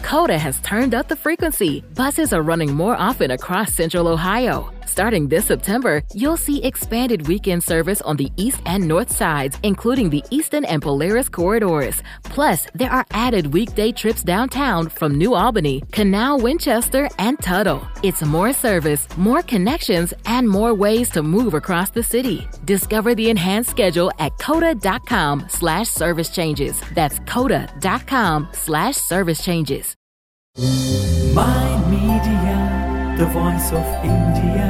Coda has turned up the frequency. Buses are running more often across central Ohio. Starting this September, you'll see expanded weekend service on the east and north sides, including the Eastern and Polaris corridors. Plus, there are added weekday trips downtown from New Albany, Canal Winchester, and Tuttle. It's more service, more connections, and more ways to move across the city. Discover the enhanced schedule at coda.com slash service changes. That's coda.com slash service changes. My Media, the voice of India.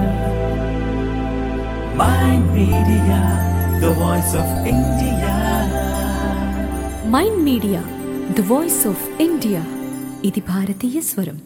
My Media, the voice of India. Mind media the voice of India ఇది భారతీయ స్వరం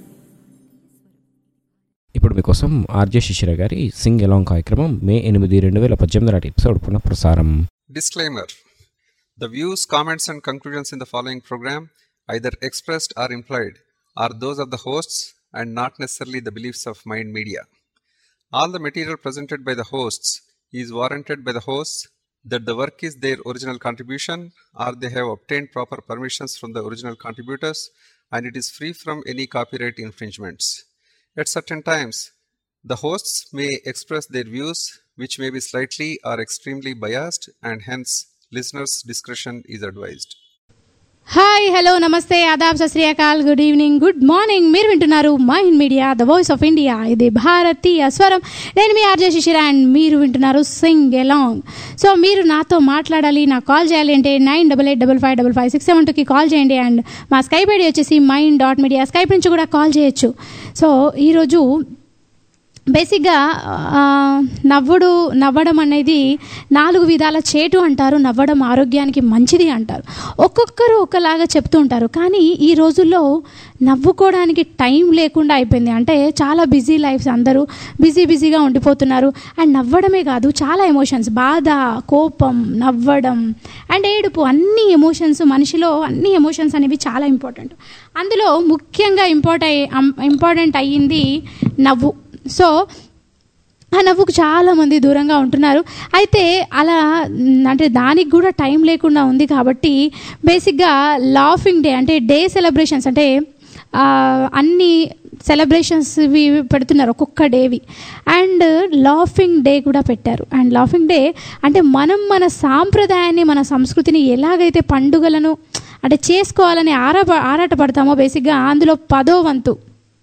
ఇప్పుడు మీకోసం RJ శిశిర గారి Singh along కార్యక్రమం మే ఎనిమిది రెండు వేల పద్దెనిమిది నాటి ఎపిసోడ్ పునః ప్రసారం Disclaimer The views, comments, and conclusions in the following program, either expressed or implied, are those of the hosts and not necessarily the beliefs of Mind Media. All the material presented by the hosts is warranted by the hosts that the work is their original contribution or they have obtained proper permissions from the original contributors and it is free from any copyright infringements. At certain times, the hosts may express their views, which may be slightly or extremely biased, and hence listeners' discretion is advised. Hi hello నమస్తే ఆదాబ్ సశ్రీయాకాల్ good evening good morning మీరు వింటున్నారు mind media the voice of India ఇది భారతీయ స్వరం నేను మీ ఆర్జే శిశిర అండ్ మీరు వింటున్నారు సింగ్ ఎలాంగ్ సో మీరు నాతో మాట్లాడాలి నాకు కాల్ చేయాలి అంటే nine double eight double five double five six seven టూకి కాల్ చేయండి అండ్ మా స్కైప్ ఐడి వచ్చేసి మైండ్ డాట్ మీడియా స్కైప్ నుంచి కూడా కాల్ చేయొచ్చు సో ఈరోజు బేసిక్గా ఆ, నవ్వుడు నవ్వడం అనేది నాలుగు విధాల చేటు అంటారు నవ్వడం ఆరోగ్యానికి మంచిది అంటారు ఒక్కొక్కరు ఒకలాగా చెప్తూ ఉంటారు కానీ ఈ రోజుల్లో నవ్వుకోవడానికి టైం లేకుండా అయిపోయింది అంటే చాలా బిజీ లైఫ్స్ అందరూ బిజీ బిజీగా ఉండిపోతున్నారు అండ్ నవ్వడమే కాదు చాలా ఎమోషన్స్ బాధ కోపం నవ్వడం అండ్ ఏడుపు అన్ని ఎమోషన్స్ మనిషిలో అన్ని ఎమోషన్స్ అనేవి చాలా ఇంపార్టెంట్ అందులో ముఖ్యంగా ఇంపార్ట్ అయ్యి ఇంపార్టెంట్ అయ్యింది నవ్వు సో ఆ నవ్వుకు చాలామంది దూరంగా ఉంటున్నారు అయితే అలా మ్, అంటే దానికి కూడా టైం లేకుండా ఉంది కాబట్టి బేసిక్గా లాఫింగ్ డే అంటే డే సెలబ్రేషన్స్ అంటే ఆ, అన్ని సెలబ్రేషన్స్ ఇవి పెడుతున్నారు ఒక్కొక్క డేవి అండ్ లాఫింగ్ డే కూడా పెట్టారు అండ్ లాఫింగ్ డే అంటే మనం మన సాంప్రదాయాన్ని మన సంస్కృతిని ఎలాగైతే పండుగలను అంటే చేసుకోవాలని ఆరా ఆరాటపడతామో బేసిక్గా అందులో పదో వంతు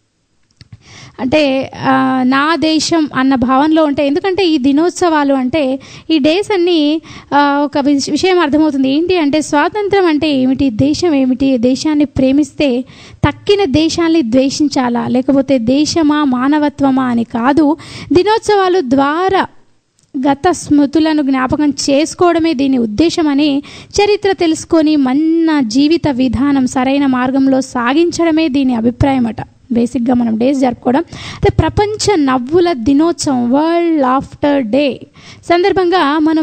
అంటే ఆ, నా దేశం అన్న భావనలో ఉంటే ఎందుకంటే ఈ దినోత్సవాలు అంటే ఈ డేస్ అన్నీ ఆ, ఒక విష- విషయం అర్థమవుతుంది ఏంటి అంటే స్వాతంత్రం అంటే ఏమిటి దేశం ఏమిటి దేశాన్ని ప్రేమిస్తే తక్కిన దేశాన్ని ద్వేషించాలా లేకపోతే దేశమా మానవత్వమా అని కాదు దినోత్సవాలు ద్వారా గత స్మృతులను జ్ఞాపకం చేసుకోవడమే దీని ఉద్దేశమని చరిత్ర తెలుసుకొని మన జీవిత విధానం సరైన మార్గంలో సాగించడమే దీని అభిప్రాయం అట బేసిక్గా మనం డేస్ జరుపుకోవడం అయితే ప్రపంచ నవ్వుల దినోత్సవం వరల్డ్ ఆఫ్టర్ డే సందర్భంగా మనం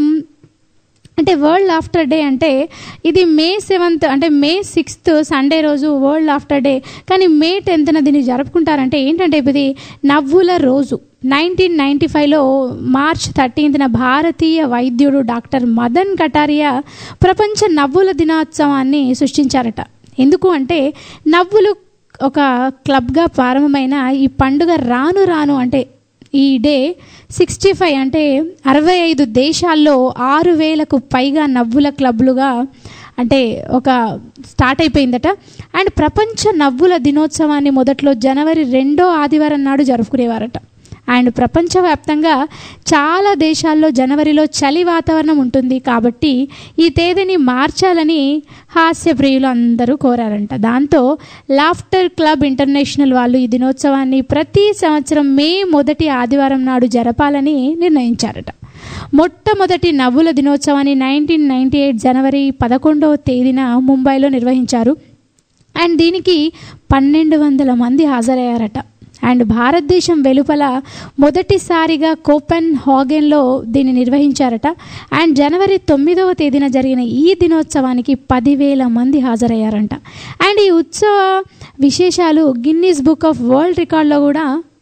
అంటే వరల్డ్ ఆఫ్టర్ డే అంటే ఇది మే సెవెంత్ అంటే మే సిక్స్త్ సండే రోజు వరల్డ్ ఆఫ్టర్ డే కానీ మే టెన్త్న దీన్ని జరుపుకుంటారంటే ఏంటంటే ఇది నవ్వుల రోజు నైన్టీన్ నైంటీ ఫైవ్లో మార్చ్ థర్టీన్త్న భారతీయ వైద్యుడు డాక్టర్ మదన్ కటారియా ప్రపంచ నవ్వుల దినోత్సవాన్ని సృష్టించారట ఎందుకు అంటే నవ్వులు ఒక క్లబ్గా ప్రారంభమైన ఈ పండుగ రాను రాను అంటే ఈ డే సిక్స్టీ ఫైవ్ అంటే అరవై ఐదు దేశాల్లో ఆరు వేలకు పైగా నవ్వుల క్లబ్లుగా అంటే ఒక స్టార్ట్ అయిపోయిందట అండ్ ప్రపంచ నవ్వుల దినోత్సవాన్ని మొదట్లో జనవరి రెండో ఆదివారం నాడు జరుపుకునేవారట అండ్ ప్రపంచవ్యాప్తంగా చాలా దేశాల్లో జనవరిలో చలి వాతావరణం ఉంటుంది కాబట్టి ఈ తేదీని మార్చాలని హాస్యప్రియులు అందరూ కోరారంట దాంతో లాఫ్టర్ క్లబ్ ఇంటర్నేషనల్ వాళ్ళు ఈ దినోత్సవాన్ని ప్రతి సంవత్సరం మే మొదటి ఆదివారం నాడు జరపాలని నిర్ణయించారట మొట్టమొదటి నవ్వుల దినోత్సవాన్ని నైన్టీన్ నైంటీ ఎయిట్ జనవరి పదకొండవ తేదీన ముంబైలో నిర్వహించారు అండ్ దీనికి పన్నెండు వందల మంది హాజరయ్యారట అండ్ భారతదేశం వెలుపల మొదటిసారిగా కోపెన్ హాగెన్లో దీన్ని నిర్వహించారట అండ్ జనవరి తొమ్మిదవ తేదీన జరిగిన ఈ దినోత్సవానికి పదివేల మంది హాజరయ్యారంట అండ్ ఈ ఉత్సవ విశేషాలు గిన్నీస్ బుక్ ఆఫ్ వరల్డ్ రికార్డులో కూడా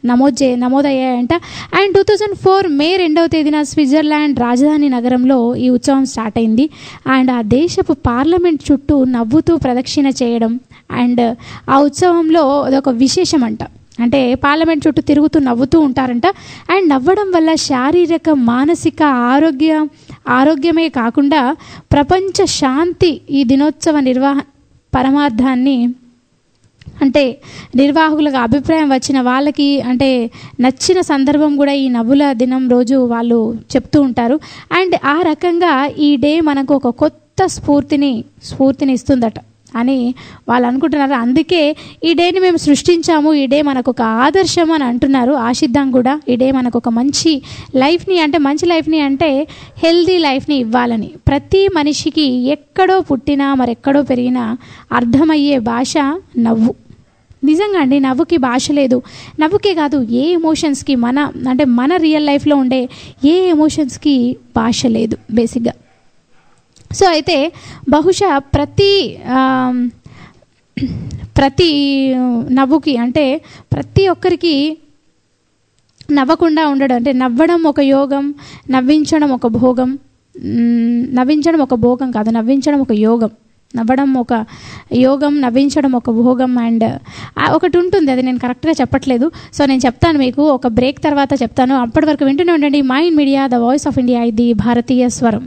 నమోదు చే నమోదయ్యాయంట and two thousand four May రెండవ తేదీన స్విట్జర్లాండ్ రాజధాని నగరంలో ఈ ఉత్సవం స్టార్ట్ అయింది అండ్ ఆ దేశపు పార్లమెంట్ చుట్టూ నవ్వుతూ ప్రదక్షిణ చేయడం అండ్ ఆ ఉత్సవంలో అదొక విశేషం అంట అంటే పార్లమెంట్ చుట్టూ తిరుగుతూ నవ్వుతూ ఉంటారంట అండ్ నవ్వడం వల్ల శారీరక మానసిక ఆరోగ్య ఆరోగ్యమే కాకుండా ప్రపంచ శాంతి ఈ దినోత్సవ నిర్వహ పరమార్థాన్ని అంటే నిర్వాహకులకు అభిప్రాయం వచ్చిన వాళ్ళకి అంటే నచ్చిన సందర్భం కూడా ఈ నవ్వుల దినం రోజు వాళ్ళు చెప్తూ ఉంటారు అండ్ ఆ రకంగా ఈ డే మనకు ఒక కొత్త స్ఫూర్తిని స్ఫూర్తిని ఇస్తుందట అని వాళ్ళు అనుకుంటున్నారు అందుకే ఈ డేని మేము సృష్టించాము ఈ డే మనకు ఒక ఆదర్శం అని అంటున్నారు ఆశిద్దాం కూడా ఈ డే మనకు ఒక మంచి లైఫ్ని అంటే మంచి లైఫ్ని అంటే హెల్దీ లైఫ్ని ఇవ్వాలని ప్రతి మనిషికి ఎక్కడో పుట్టినా మరెక్కడో పెరిగినా అర్థమయ్యే భాష నవ్వు నిజంగా అండి నవ్వుకి భాష లేదు నవ్వుకే కాదు ఏ ఎమోషన్స్కి మన అంటే మన రియల్ లైఫ్లో ఉండే ఏ ఎమోషన్స్కి భాష లేదు బేసిక్గా సో అయితే బహుశా ప్రతి ఆమ్, ప్రతి నవ్వుకి అంటే ప్రతి ఒక్కరికి నవ్వకుండా ఉండడం అంటే నవ్వడం ఒక యోగం నవ్వించడం ఒక భోగం మ్, నవ్వించడం ఒక భోగం కాదు నవ్వించడం ఒక యోగం నవ్వడం ఒక యోగం నవ్వించడం ఒక భోగం అండ్ ఒకటి ఉంటుంది అది నేను కరెక్ట్గా చెప్పట్లేదు సో నేను చెప్తాను మీకు ఒక బ్రేక్ తర్వాత చెప్తాను అప్పటి వరకు వింటూనే ఉండండి mind media the voice of India ఇది భారతీయ స్వరం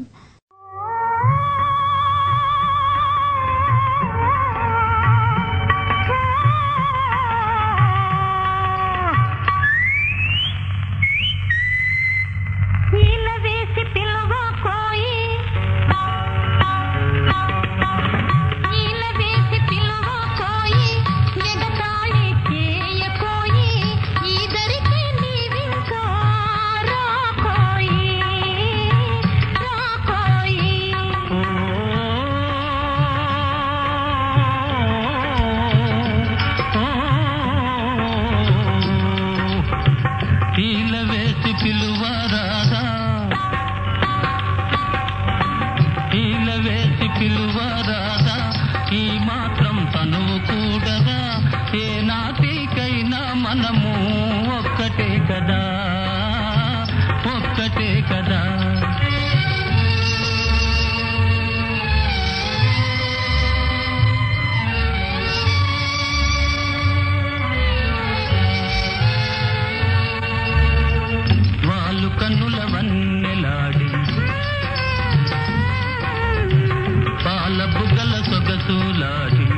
వేసి పిలువ కోయి ఈల వేసి పిలువ కోయి ఎగతాళి చేయకోయి ఈదరికి నీవింకా రాకోయి రాకోయి ఈల వేసి పిలువరాదా ఈల వేసి పిలువరాదా ఈ మాత్రం తనువు కూడదా ఏ నాటికైనా మనము ఒక్కటే కదా ఒక్కటే కదా వాళ్ళు కన్నుల వన్నెలాడి పాల బుగ్గల సొగసులాడి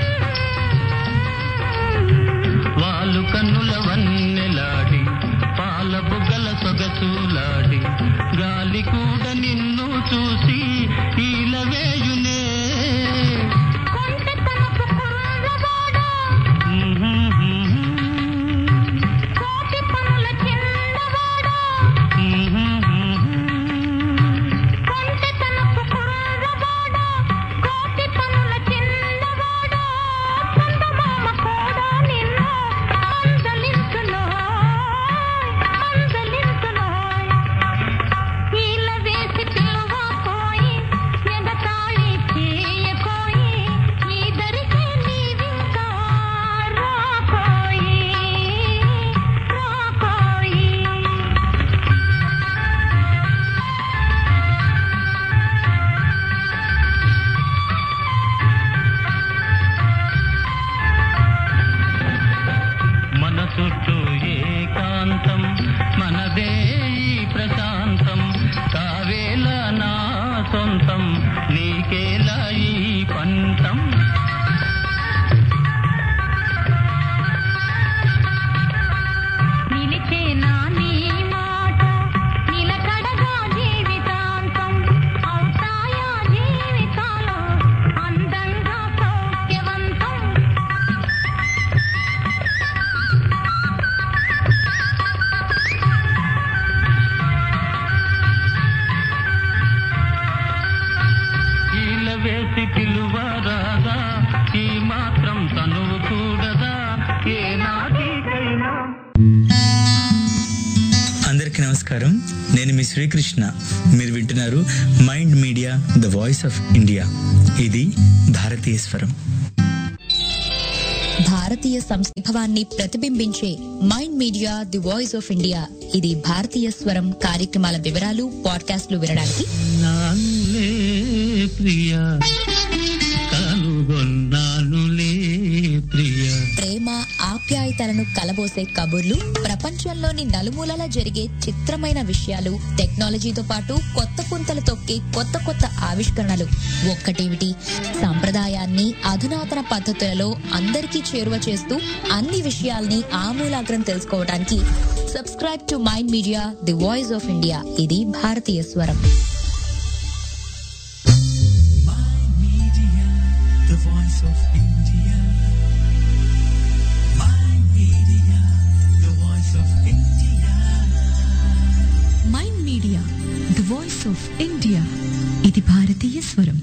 వాళ్ళు కన్నుల వన్నెలాడి పాల బుగ్గల సొగసులాడి గాలి కూడా నిన్ను చూసి ఈలవేయునే కొంటె తనపు కుర్రవాడా కోటి పనుల చిన్నవాడా కొంటె తనపు కుర్రవాడా కోటి పనుల చిన్నవాడా చందమామ కూడా నిన్ను మందలించును మందలించును ఈల వేసి పిలువ కోయి ఎగతాళి చేయకోయి ఈదరికి నీవింకా రాకోయి రాకోయి మన చుట్టూ ఏకాంతం మనదే ఈ ప్రశాంతం కావేల నా సొంతం నీకేలా ఈ పంతం నిలిచేనా నీ మాట నిలకడగా జీవితాంతం అవుతాయా జీవితాలు అందంగా సౌఖ్యవంతం ఈల వేసి పిలువరాదా ఈ మాత్రం తనువు కూడదా ఏ నాటికైనా అందరికీ నమస్కారం నేను మీ శ్రీకృష్ణ మీరు వింటున్నారు mind media the voice of India ఇది భారతీయ స్వరం భారతీయ సంస్కృభాన్ని ప్రతిబింబించే mind media the voice of India ఇది భారతీయ స్వరం కార్యక్రమాల వివరాలు పాడ్కాస్ట్లు వినడానికి నానులే ప్రియా కనుగొన్నానులే ప్రియా ప్రేమ ఆప్యాయతలను కలబోసే కబుర్లు ప్రపంచంలోని నలుమూలలా జరిగే చిత్రమైన విషయాలు టెక్నాలజీతో పాటు కొత్త పుంతలు తొక్కే కొత్త కొత్త ఆవిష్కరణలు ఒక్కటేమిటి సంప్రదాయాన్ని అధునాతన పద్ధతులలో అందరికీ చేరువ చేస్తూ అన్ని విషయాల్ని ఆమూలాగ్రం తెలుసుకోవడానికి subscribe to mind media the voice of India ఇది భారతీయ స్వరం The voice of India. My media, the voice of India. Mind media the voice of India ఇది భారతీయ స్వరం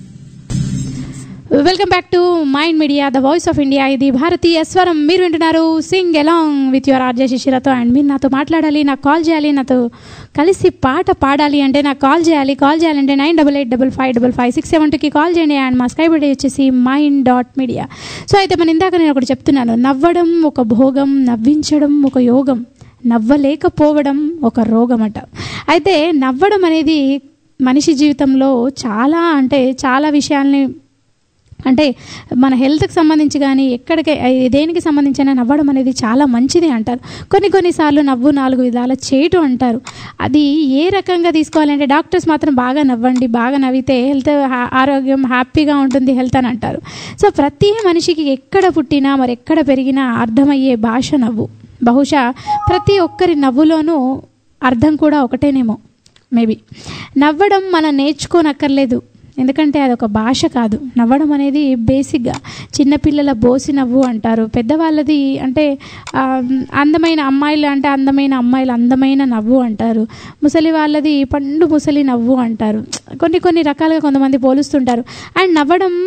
welcome back to mind media the voice of India ఇది భారతీయ స్వరం మీరు వింటున్నారు sing along with your RJ శిశిరతో అండ్ మీరు నాతో మాట్లాడాలి నాకు కాల్ చేయాలి నాతో కలిసి పాట పాడాలి అంటే నాకు కాల్ చేయాలి కాల్ చేయాలంటే nine double eight double five double five six seven టూకి కాల్ చేయండి అండ్ మా స్కై బడి వచ్చేసి మైండ్ డాట్ మీడియా సో అయితే మన ఇందాక నేను ఒకటి చెప్తున్నాను నవ్వడం ఒక భోగం నవ్వించడం ఒక యోగం నవ్వలేకపోవడం ఒక రోగం అట అయితే నవ్వడం అనేది మనిషి జీవితంలో చాలా అంటే చాలా విషయాల్ని అంటే మన హెల్త్కి సంబంధించి కానీ ఎక్కడికి దేనికి సంబంధించిన నవ్వడం అనేది చాలా మంచిది అంటారు కొన్ని కొన్నిసార్లు నవ్వు నాలుగు విధాల చేయటం అంటారు అది ఏ రకంగా తీసుకోవాలంటే డాక్టర్స్ మాత్రం బాగా నవ్వండి బాగా నవ్వితే హెల్త్ ఆరోగ్యం హ్యాపీగా ఉంటుంది హెల్త్ అని అంటారు సో ప్రతి మనిషికి ఎక్కడ పుట్టినా మరి ఎక్కడ పెరిగినా అర్థమయ్యే భాష నవ్వు బహుశా ప్రతి ఒక్కరి నవ్వులోనూ అర్థం కూడా ఒకటేనేమో మేబీ నవ్వడం మనం నేర్చుకోనక్కర్లేదు ఎందుకంటే అది ఒక భాష కాదు నవ్వడం అనేది బేసిక్గా చిన్నపిల్లల బోసి నవ్వు అంటారు పెద్దవాళ్ళది అంటే ఆ, అందమైన అమ్మాయిలు అంటే అందమైన అమ్మాయిలు అందమైన నవ్వు అంటారు ముసలి వాళ్ళది పండు ముసలి నవ్వు అంటారు కొన్ని కొన్ని రకాలుగా కొంతమంది పోలుస్తుంటారు అండ్ నవ్వడం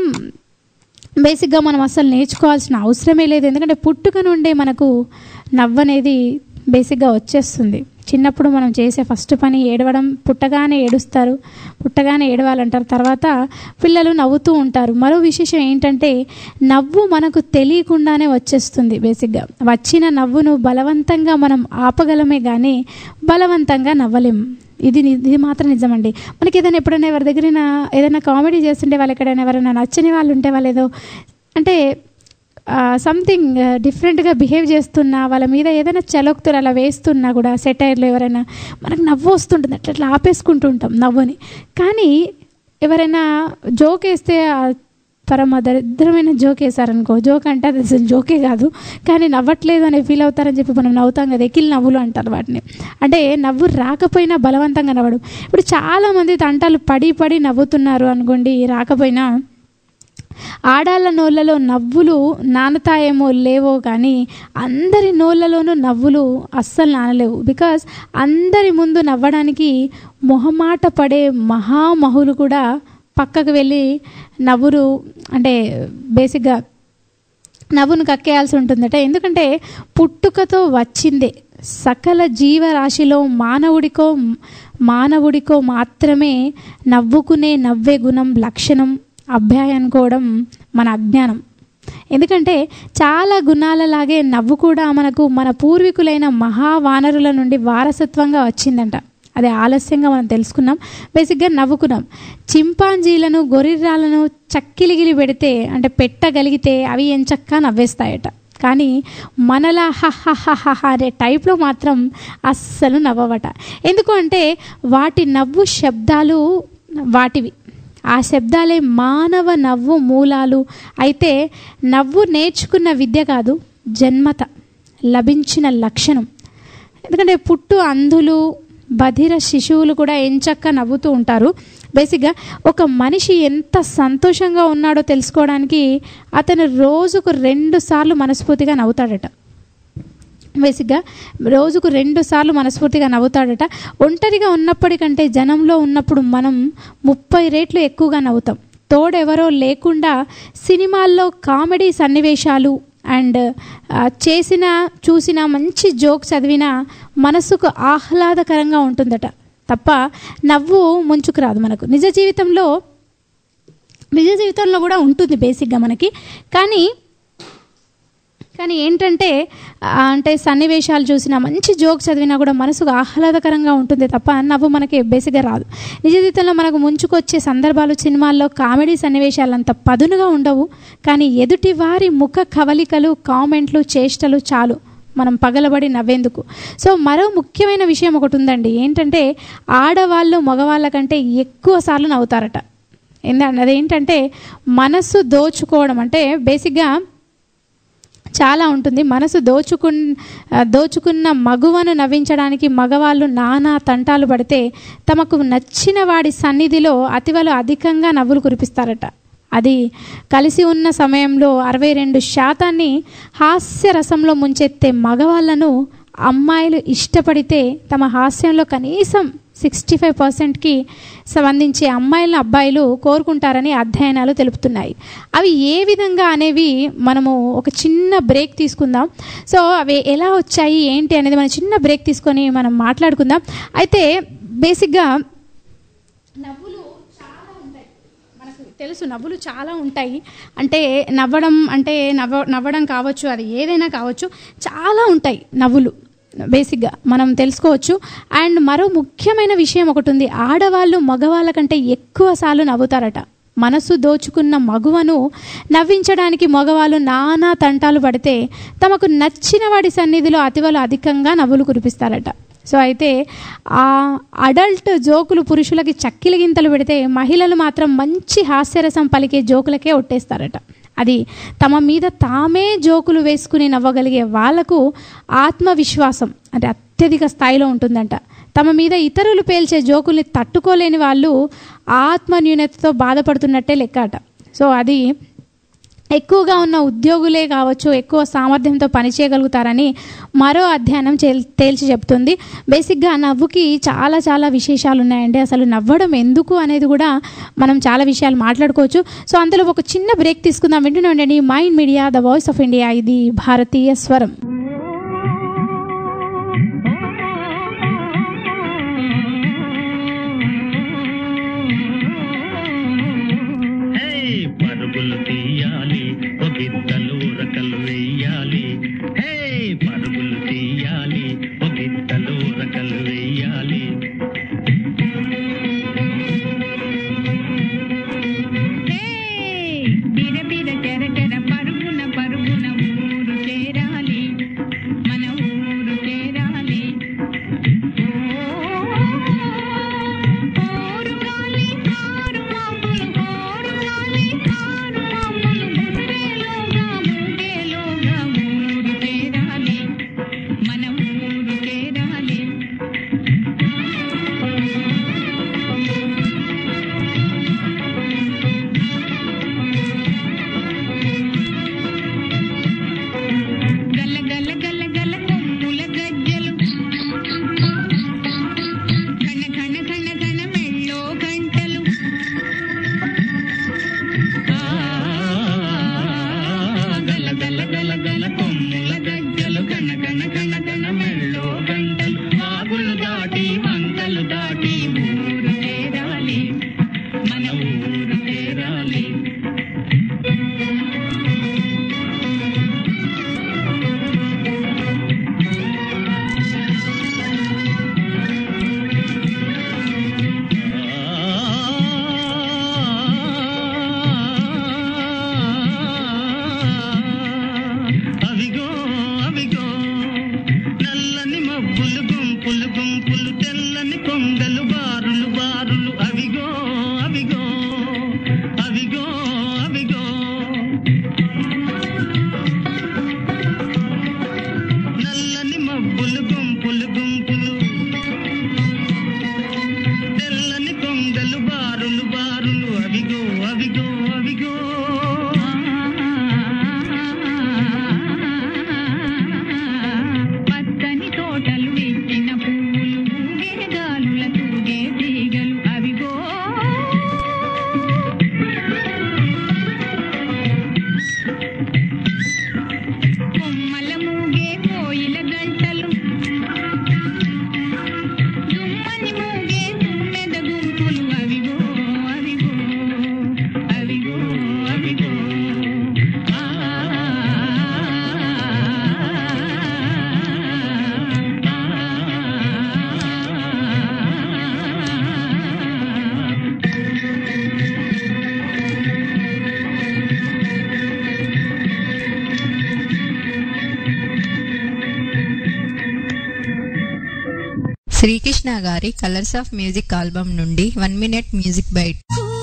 బేసిక్గా మనం అసలు నేర్చుకోవాల్సిన అవసరమే లేదు ఎందుకంటే పుట్టుక నుండే మనకు నవ్వనేది బేసిక్గా వచ్చేస్తుంది చిన్నప్పుడు మనం చేసే ఫస్ట్ పని ఏడవడం పుట్టగానే ఏడుస్తారు పుట్టగానే ఏడవాలంటారు తర్వాత పిల్లలు నవ్వుతూ ఉంటారు మరో విశేషం ఏంటంటే నవ్వు మనకు తెలియకుండానే వచ్చేస్తుంది బేసిక్గా వచ్చిన నవ్వును బలవంతంగా మనం ఆపగలమే కానీ బలవంతంగా నవ్వలేం ఇది ని- ఇది మాత్రం నిజమండి మనకి ఏదైనా ఎప్పుడైనా ఎవరి దగ్గరైనా ఏదైనా కామెడీ చేస్తుంటే వాళ్ళు ఎక్కడైనా ఎవరైనా నచ్చని వాళ్ళు ఉంటే వాళ్ళు ఏదో అంటే సంథింగ్ డిఫరెంట్గా బిహేవ్ చేస్తున్నా వాళ్ళ మీద ఏదైనా చలోక్తులు అలా వేస్తున్నా కూడా సెటైర్లు ఎవరైనా మనకు నవ్వు వస్తుంటుంది అట్లా అట్లా ఆపేసుకుంటూ ఉంటాం నవ్వుని కానీ ఎవరైనా జోక్ వేస్తే ఆ పరమ దరిద్రమైన జోక్ వేసారనుకో జోక్ అంటే అది అసలు జోకే కాదు కానీ నవ్వట్లేదు అనే ఫీల్ అవుతారని చెప్పి మనం నవ్వుతాం కదా ఎకిల్ నవ్వులు అంటారు వాటిని అంటే నవ్వు రాకపోయినా బలవంతంగా నవ్వడం ఇప్పుడు చాలామంది తంటాలు పడి పడి నవ్వుతున్నారు అనుకోండి రాకపోయినా ఆడాళ్ళ నోళ్ళలో నవ్వులు నానతాయేమో లేవో కానీ అందరి నోళ్ళలోనూ నవ్వులు అస్సలు నానలేవు బికాజ్ అందరి ముందు నవ్వడానికి మొహమాట పడే మహామహులు కూడా పక్కకు వెళ్ళి నవ్వురు అంటే బేసిక్గా నవ్వును కక్కేయాల్సి ఉంటుందట ఎందుకంటే పుట్టుకతో వచ్చిందే సకల జీవరాశిలో మానవుడికో మానవుడికో మాత్రమే నవ్వుకునే నవ్వే గుణం లక్షణం అభ్యాయం అనుకోవడం మన అజ్ఞానం ఎందుకంటే చాలా గుణాలలాగే నవ్వు కూడా మనకు మన పూర్వీకులైన మహావానరుల నుండి వారసత్వంగా వచ్చిందంట అది ఆలస్యంగా మనం తెలుసుకున్నాం బేసిక్గా నవ్వుకున్నాం చింపాంజీలను గొరిర్రాలను చక్కిలిగిలి పెడితే అంటే పెట్టగలిగితే అవి ఎంచక్కా నవ్వేస్తాయట కానీ మనలా హహహహ అనే టైప్లో మాత్రం అస్సలు నవ్వవట ఎందుకు అంటే వాటి నవ్వు శబ్దాలు వాటివి ఆ శబ్దాలే మానవ నవ్వు మూలాలు అయితే నవ్వు నేర్చుకున్న విద్య కాదు జన్మత లభించిన లక్షణం ఎందుకంటే పుట్టు అంధులు బధిర శిశువులు కూడా ఎంచక్క నవ్వుతూ ఉంటారు బేసిక్గా ఒక మనిషి ఎంత సంతోషంగా ఉన్నాడో తెలుసుకోవడానికి అతను రోజుకు రెండు సార్లు మనస్ఫూర్తిగా నవ్వుతాడట బేసిక్గా రోజుకు రెండు సార్లు మనస్ఫూర్తిగా నవ్వుతాడట ఒంటరిగా ఉన్నప్పటికంటే జనంలో ఉన్నప్పుడు మనం ముప్పై రేట్లు ఎక్కువగా నవ్వుతాం తోడెవరో లేకుండా సినిమాల్లో కామెడీ సన్నివేశాలు అండ్ ఆ, చేసిన చూసిన మంచి జోక్ చదివిన మనసుకు ఆహ్లాదకరంగా ఉంటుందట తప్ప నవ్వు ముంచుకు రాదు మనకు నిజ జీవితంలో నిజ జీవితంలో కూడా ఉంటుంది బేసిక్గా మనకి కానీ కానీ ఏంటంటే ఆ, అంటే సన్నివేశాలు చూసినా మంచి జోక్ చదివినా కూడా మనసుకు ఆహ్లాదకరంగా ఉంటుంది తప్ప నవ్వు మనకి బేసిక్గా రాదు నిజ జీవితంలో మనకు ముంచుకొచ్చే సందర్భాలు సినిమాల్లో కామెడీ సన్నివేశాలు అంత పదునుగా ఉండవు కానీ ఎదుటి వారి ముఖ కవలికలు కామెంట్లు చేష్టలు చాలు మనం పగలబడి నవ్వేందుకు సో మరో ముఖ్యమైన విషయం ఒకటి ఉందండి ఏంటంటే ఆడవాళ్ళు మగవాళ్ళ కంటే ఎక్కువ సార్లు నవ్వుతారట ఏంటంటే అదేంటంటే మనస్సు దోచుకోవడం అంటే బేసిక్గా చాలా ఉంటుంది మనసు దోచుకు దోచుకున్న మగువను నవ్వించడానికి మగవాళ్ళు నానా తంటాలు పడితే తమకు నచ్చిన వాడి సన్నిధిలో అతివలు అధికంగా నవ్వులు కురిపిస్తారట అది కలిసి ఉన్న సమయంలో అరవై రెండు శాతాన్ని హాస్యరసంలో ముంచెత్తే మగవాళ్ళను అమ్మాయిలు ఇష్టపడితే తమ హాస్యంలో కనీసం సిక్స్టీ ఫైవ్ పర్సెంట్కి సంబంధించి అమ్మాయిలను అబ్బాయిలు కోరుకుంటారని అధ్యయనాలు తెలుపుతున్నాయి అవి ఏ విధంగా అనేవి మనము ఒక చిన్న బ్రేక్ తీసుకుందాం సో అవి ఎలా వచ్చాయి ఏంటి అనేది మనం చిన్న బ్రేక్ తీసుకొని మనం మాట్లాడుకుందాం అయితే బేసిక్గా నవ్వులు చాలా ఉంటాయి మనకు తెలుసు నవ్వులు చాలా ఉంటాయి అంటే నవ్వడం అంటే నవ్వ నవ్వడం కావచ్చు అది ఏదైనా కావచ్చు చాలా ఉంటాయి నవ్వులు బేసిక్గా మనం తెలుసుకోవచ్చు అండ్ మరో ముఖ్యమైన విషయం ఒకటి ఉంది ఆడవాళ్ళు మగవాళ్ళ కంటే ఎక్కువ సార్లు నవ్వుతారట మనసు దోచుకున్న మగువను నవ్వించడానికి మగవాళ్ళు నానా తంటాలు పడితే తమకు నచ్చిన వాడి సన్నిధిలో అతివలు అధికంగా నవ్వులు కురిపిస్తారట సో అయితే ఆ అడల్ట్ జోకులు పురుషులకి చక్కిల గింతలు పెడితే మహిళలు మాత్రం మంచి హాస్యరసం పలికే జోకులకే ఒట్టేస్తారట అది తమ మీద తామే జోకులు వేసుకుని నవ్వగలిగే వాళ్లకు ఆత్మవిశ్వాసం అంటే అత్యధిక స్థాయిలో ఉంటుందంట తమ మీద ఇతరులు పేల్చే జోకుల్ని తట్టుకోలేని వాళ్ళు ఆత్మన్యూనతతో బాధపడుతున్నట్టే లెక్క అట సో అది ఎక్కువగా ఉన్న ఉద్యోగులే కావచ్చు ఎక్కువ సామర్థ్యంతో పనిచేయగలుగుతారని మరో అధ్యయనం చేల్- తేల్చి చెప్తుంది బేసిక్గా నవ్వుకి చాలా చాలా విశేషాలు ఉన్నాయండి అసలు నవ్వడం ఎందుకు అనేది కూడా మనం చాలా విషయాలు మాట్లాడుకోవచ్చు సో అందులో ఒక చిన్న బ్రేక్ తీసుకుందాం వింటూనే ఉండండి mind media the voice of India ఇది భారతీయ స్వరం హే పరుగులు తీయాలి ఒగిద్దలు రకలు వేయాలి హే పరుగులు తీయాలి ఒగిద్దలు రకలు వేయాలి బిర బిర చెర చెర పరుగున పరుగున ఊరు చేరాలి శ్రీకృష్ణ గారి కలర్స్ ఆఫ్ మ్యూజిక్ ఆల్బమ్ నుండి one minute music bite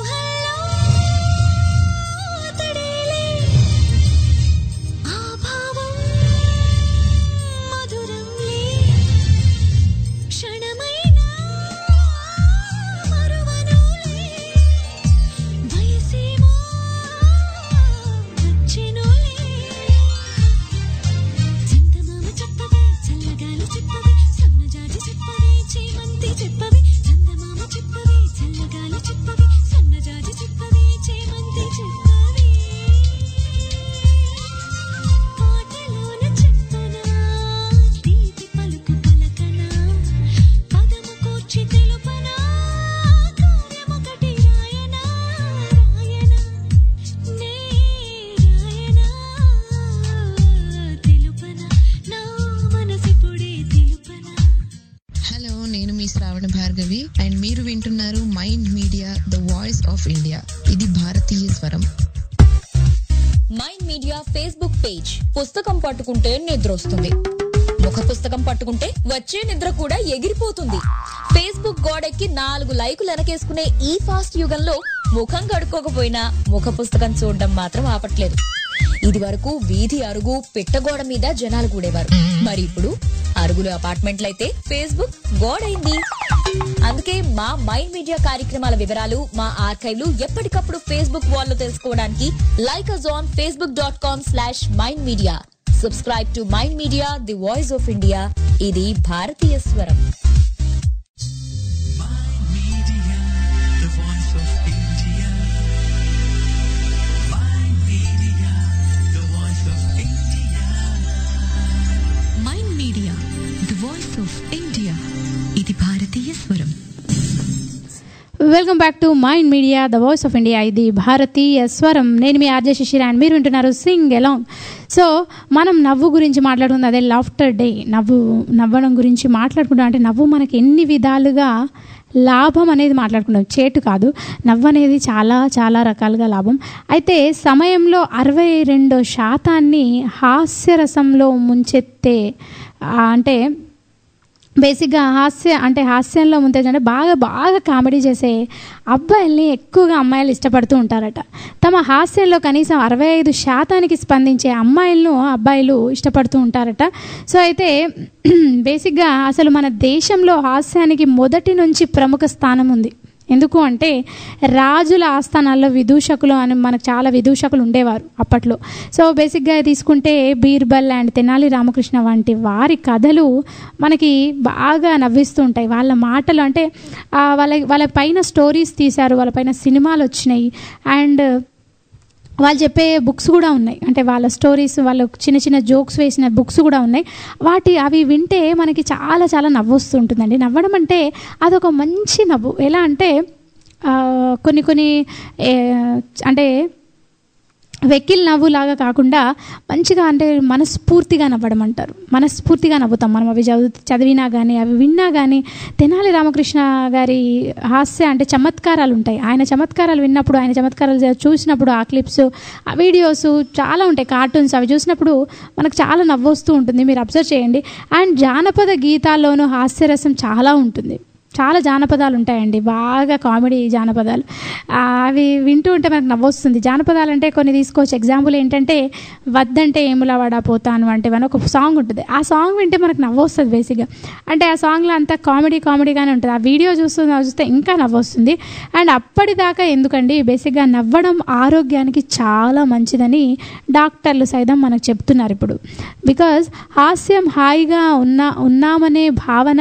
hello నేను మీ శ్రావణ భార్గవి అండ్ మీరు వింటున్నారు mind media the voice of India ఇది భారతీయ స్వరం మైండ్ మీడియా ఫేస్బుక్ పేజ్ పుస్తకం పట్టుకుంటే నిద్ర వస్తుంది ముఖ పుస్తకం పట్టుకుంటే వచ్చే నిద్ర కూడా ఎగిరిపోతుంది ఫేస్బుక్ గోడెక్కి నాలుగు లైకులు వెనకేసుకునే ఈ ఫాస్ట్ యుగంలో ముఖం కడుక్కోకపోయినా ముఖ పుస్తకం చూడడం మాత్రం ఆపట్లేదు ఇది వరకు వీధి అరుగు పిట్టగోడ మీద జనాలు కూడేవారు మరి ఇప్పుడు అరుగులు అపార్ట్మెంట్లయితే ఫేస్బుక్ గోడైంది అందుకే మా మైండ్ మీడియా కార్యక్రమాల వివరాలు మా ఆర్కైవ్లు ఎప్పటికప్పుడు ఫేస్బుక్ వాల్లో తెలుసుకోవడానికి like us on Facebook dot com slash mind media subscribe to mind media the voice of India ఇది భారతీయ స్వరం The voice of India. My media, the voice of India. Mind media the voice of India ఇది భారతీయ స్వరం welcome back to mind media the voice of India ఇది భారతీయ స్వరం నేను మీ ఆర్జే శిశిర అండ్ మీరు వింటున్నారు సింగ్ ఎలాంగ్ సో మనం నవ్వు గురించి మాట్లాడుకుంది అదే లాఫ్టర్ డే నవ్వు నవ్వడం గురించి మాట్లాడుకుంటాం అంటే నవ్వు మనకి ఎన్ని విధాలుగా లాభం అనేది మాట్లాడుకున్నాం చేటు కాదు నవ్వు అనేది చాలా చాలా రకాలుగా లాభం అయితే సమయంలో అరవై రెండో శాతాన్ని హాస్యరసంలో ముంచెత్తే ఆ, అంటే బేసిక్గా హాస్య అంటే హాస్యంలో ముంతేజ్ అంటే బాగా బాగా కామెడీ చేసే అబ్బాయిల్ని ఎక్కువగా అమ్మాయిలు ఇష్టపడుతూ ఉంటారట తమ హాస్యంలో కనీసం అరవై ఐదు శాతానికి స్పందించే అమ్మాయిలను అబ్బాయిలు ఇష్టపడుతూ ఉంటారట సో అయితే బేసిక్గా అసలు మన దేశంలో హాస్యానికి మొదటి నుంచి ప్రముఖ స్థానం ఉంది ఎందుకు అంటే రాజుల ఆస్థానాల్లో విదూషకులు అని మనకు చాలా విదూషకులు ఉండేవారు అప్పట్లో సో బేసిక్గా తీసుకుంటే బీర్బల్ అండ్ తెనాలి రామకృష్ణ వంటి వారి కథలు మనకి బాగా నవ్విస్తూ ఉంటాయి వాళ్ళ మాటలు అంటే ఆ, వాళ్ళ వాళ్ళ పైన స్టోరీస్ తీశారు వాళ్ళ పైన సినిమాలు వచ్చినాయి అండ్ వాళ్ళు చెప్పే బుక్స్ కూడా ఉన్నాయి అంటే వాళ్ళ స్టోరీస్ వాళ్ళు చిన్న చిన్న జోక్స్ వేసిన బుక్స్ కూడా ఉన్నాయి వాటి అవి వింటే మనకి చాలా చాలా నవ్వు వస్తుంటుందండి నవ్వడం అంటే అదొక మంచి నవ్వు ఎలా అంటే ఆ, కొన్ని కొన్ని ఏ, అంటే వెక్కిల్ నవ్వు లాగా కాకుండా మంచిగా అంటే మనస్ఫూర్తిగా నవ్వడం అంటారు మనస్ఫూర్తిగా నవ్వుతాం మనం అవి చదువు చదివినా కానీ అవి విన్నా కానీ తెనాలి రామకృష్ణ గారి హాస్య అంటే చమత్కారాలు ఉంటాయి ఆయన చమత్కారాలు విన్నప్పుడు ఆయన చమత్కారాలు చూ- చూసినప్పుడు ఆ క్లిప్స్ ఆ వీడియోస్ చాలా ఉంటాయి కార్టూన్స్ అవి చూసినప్పుడు మనకు చాలా నవ్వు వస్తూ ఉంటుంది మీరు అబ్జర్వ్ చేయండి అండ్ జానపద గీతాల్లోనూ హాస్యరసం చాలా ఉంటుంది చాలా జానపదాలు ఉంటాయండి బాగా కామెడీ జానపదాలు ఆ, అవి వింటూ ఉంటే మనకు నవ్వొస్తుంది జానపదాలు అంటే కొన్ని తీసుకోవచ్చు ఎగ్జాంపుల్ ఏంటంటే వద్దంటే ఏములా వడా పోతాను అంటే అని ఒక సాంగ్ ఉంటుంది ఆ సాంగ్ వింటే మనకు నవ్వొస్తుంది బేసిక్గా అంటే ఆ సాంగ్లో అంతా కామెడీ కామెడీగానే ఉంటుంది ఆ వీడియో చూస్తూ చూస్తే ఇంకా నవ్వొస్తుంది అండ్ అప్పటిదాకా ఎందుకండి బేసిక్గా నవ్వడం ఆరోగ్యానికి చాలా మంచిదని డాక్టర్లు సైతం మనకు చెప్తున్నారు ఇప్పుడు బికాజ్ హాస్యం హాయిగా ఉన్నా ఉన్నామనే భావన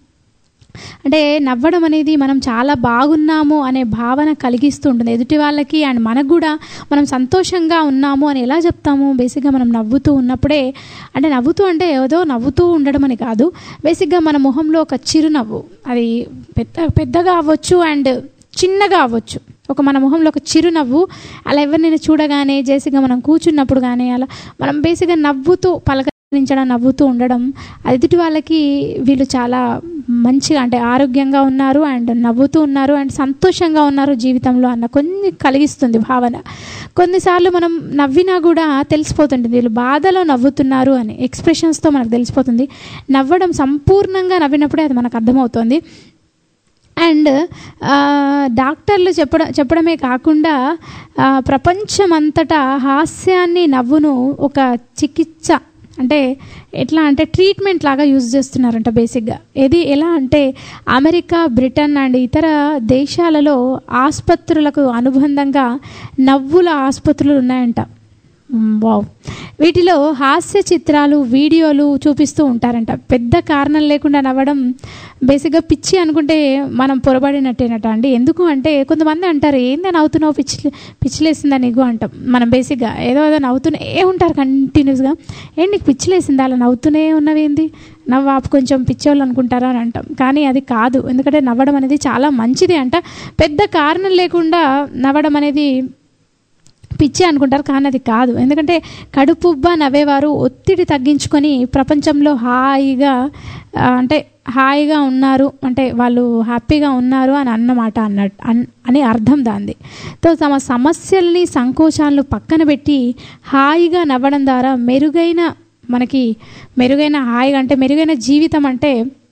అంటే నవ్వడం అనేది మనం చాలా బాగున్నాము అనే భావన కలిగిస్తూ ఉంటుంది ఎదుటి వాళ్ళకి అండ్ మనకు కూడా మనం సంతోషంగా ఉన్నాము అని ఎలా చెప్తాము బేసిక్గా మనం నవ్వుతూ ఉన్నప్పుడే అంటే నవ్వుతూ అంటే ఏదో నవ్వుతూ ఉండడం అని కాదు బేసిక్గా మన మొహంలో ఒక చిరునవ్వు అది పెద్ద పెద్దగా అవ్వచ్చు అండ్ చిన్నగా అవ్వచ్చు ఒక మన మొహంలో ఒక చిరునవ్వు అలా ఎవరినైనా చూడగానే జేసిగా మనం కూర్చున్నప్పుడు కానీ అలా మనం బేసిక్గా నవ్వుతూ పలకరించడం నవ్వుతూ ఉండడం ఎదుటి వాళ్ళకి వీళ్ళు చాలా మంచిగా అంటే ఆరోగ్యంగా ఉన్నారు అండ్ నవ్వుతూ ఉన్నారు అండ్ సంతోషంగా ఉన్నారు జీవితంలో అన్న కొన్ని కలిగిస్తుంది భావన కొన్నిసార్లు మనం నవ్వినా కూడా తెలిసిపోతుంటుంది వీళ్ళు బాధలో నవ్వుతున్నారు అని ఎక్స్ప్రెషన్స్తో మనకు తెలిసిపోతుంది నవ్వడం సంపూర్ణంగా నవ్వినప్పుడే అది మనకు అర్థమవుతుంది అండ్ ఆ, డాక్టర్లు చెప్పడం చెప్పడమే కాకుండా ఆ, ప్రపంచమంతటా హాస్యాన్ని నవ్వును ఒక చికిత్స అంటే ఎట్లా అంటే ట్రీట్మెంట్ లాగా యూజ్ చేస్తున్నారంట బేసిక్గా ఇది ఎలా అంటే అమెరికా బ్రిటన్ అండ్ ఇతర దేశాలలో ఆసుపత్రులకు అనుబంధంగా నవ్వుల ఆసుపత్రులు ఉన్నాయంట మ్, వావ్ వీటిలో హాస్య చిత్రాలు వీడియోలు చూపిస్తూ ఉంటారంట పెద్ద కారణం లేకుండా నవ్వడం బేసిక్గా పిచ్చి అనుకుంటే మనం పొరబడినట్టేనట అండి ఎందుకు అంటే కొంతమంది అంటారు ఏందా నవ్వుతున్నావు పిచ్చి పిచ్చిలేసిందా నీకు అంటాం మనం బేసిక్గా ఏదో ఏదో నవ్వుతూనే ఉంటారు కంటిన్యూస్గా ఏంటి నీకు పిచ్చిలేసిందా అలా నవ్వుతూనే ఉన్నవేంది నవ్వు ఆపు కొంచెం పిచ్చోళ్ళు అనుకుంటారా అని అంటాం కానీ అది కాదు ఎందుకంటే నవ్వడం అనేది చాలా మంచిది అంట పెద్ద కారణం లేకుండా నవ్వడం అనేది పిచ్చి అనుకుంటారు కానీ అది కాదు ఎందుకంటే కడుపుబ్బా నవ్వేవారు ఒత్తిడి తగ్గించుకొని ప్రపంచంలో హాయిగా ఆ, అంటే హాయిగా ఉన్నారు అంటే వాళ్ళు హ్యాపీగా ఉన్నారు అని అన్నమాట అన్నట్టు అన్- అని అర్థం దాంది తో తమ సమస్యల్ని సంకోచాలను పక్కన పెట్టి హాయిగా నవ్వడం ద్వారా మెరుగైన మనకి మెరుగైన హాయిగా అంటే మెరుగైన జీవితం అంటే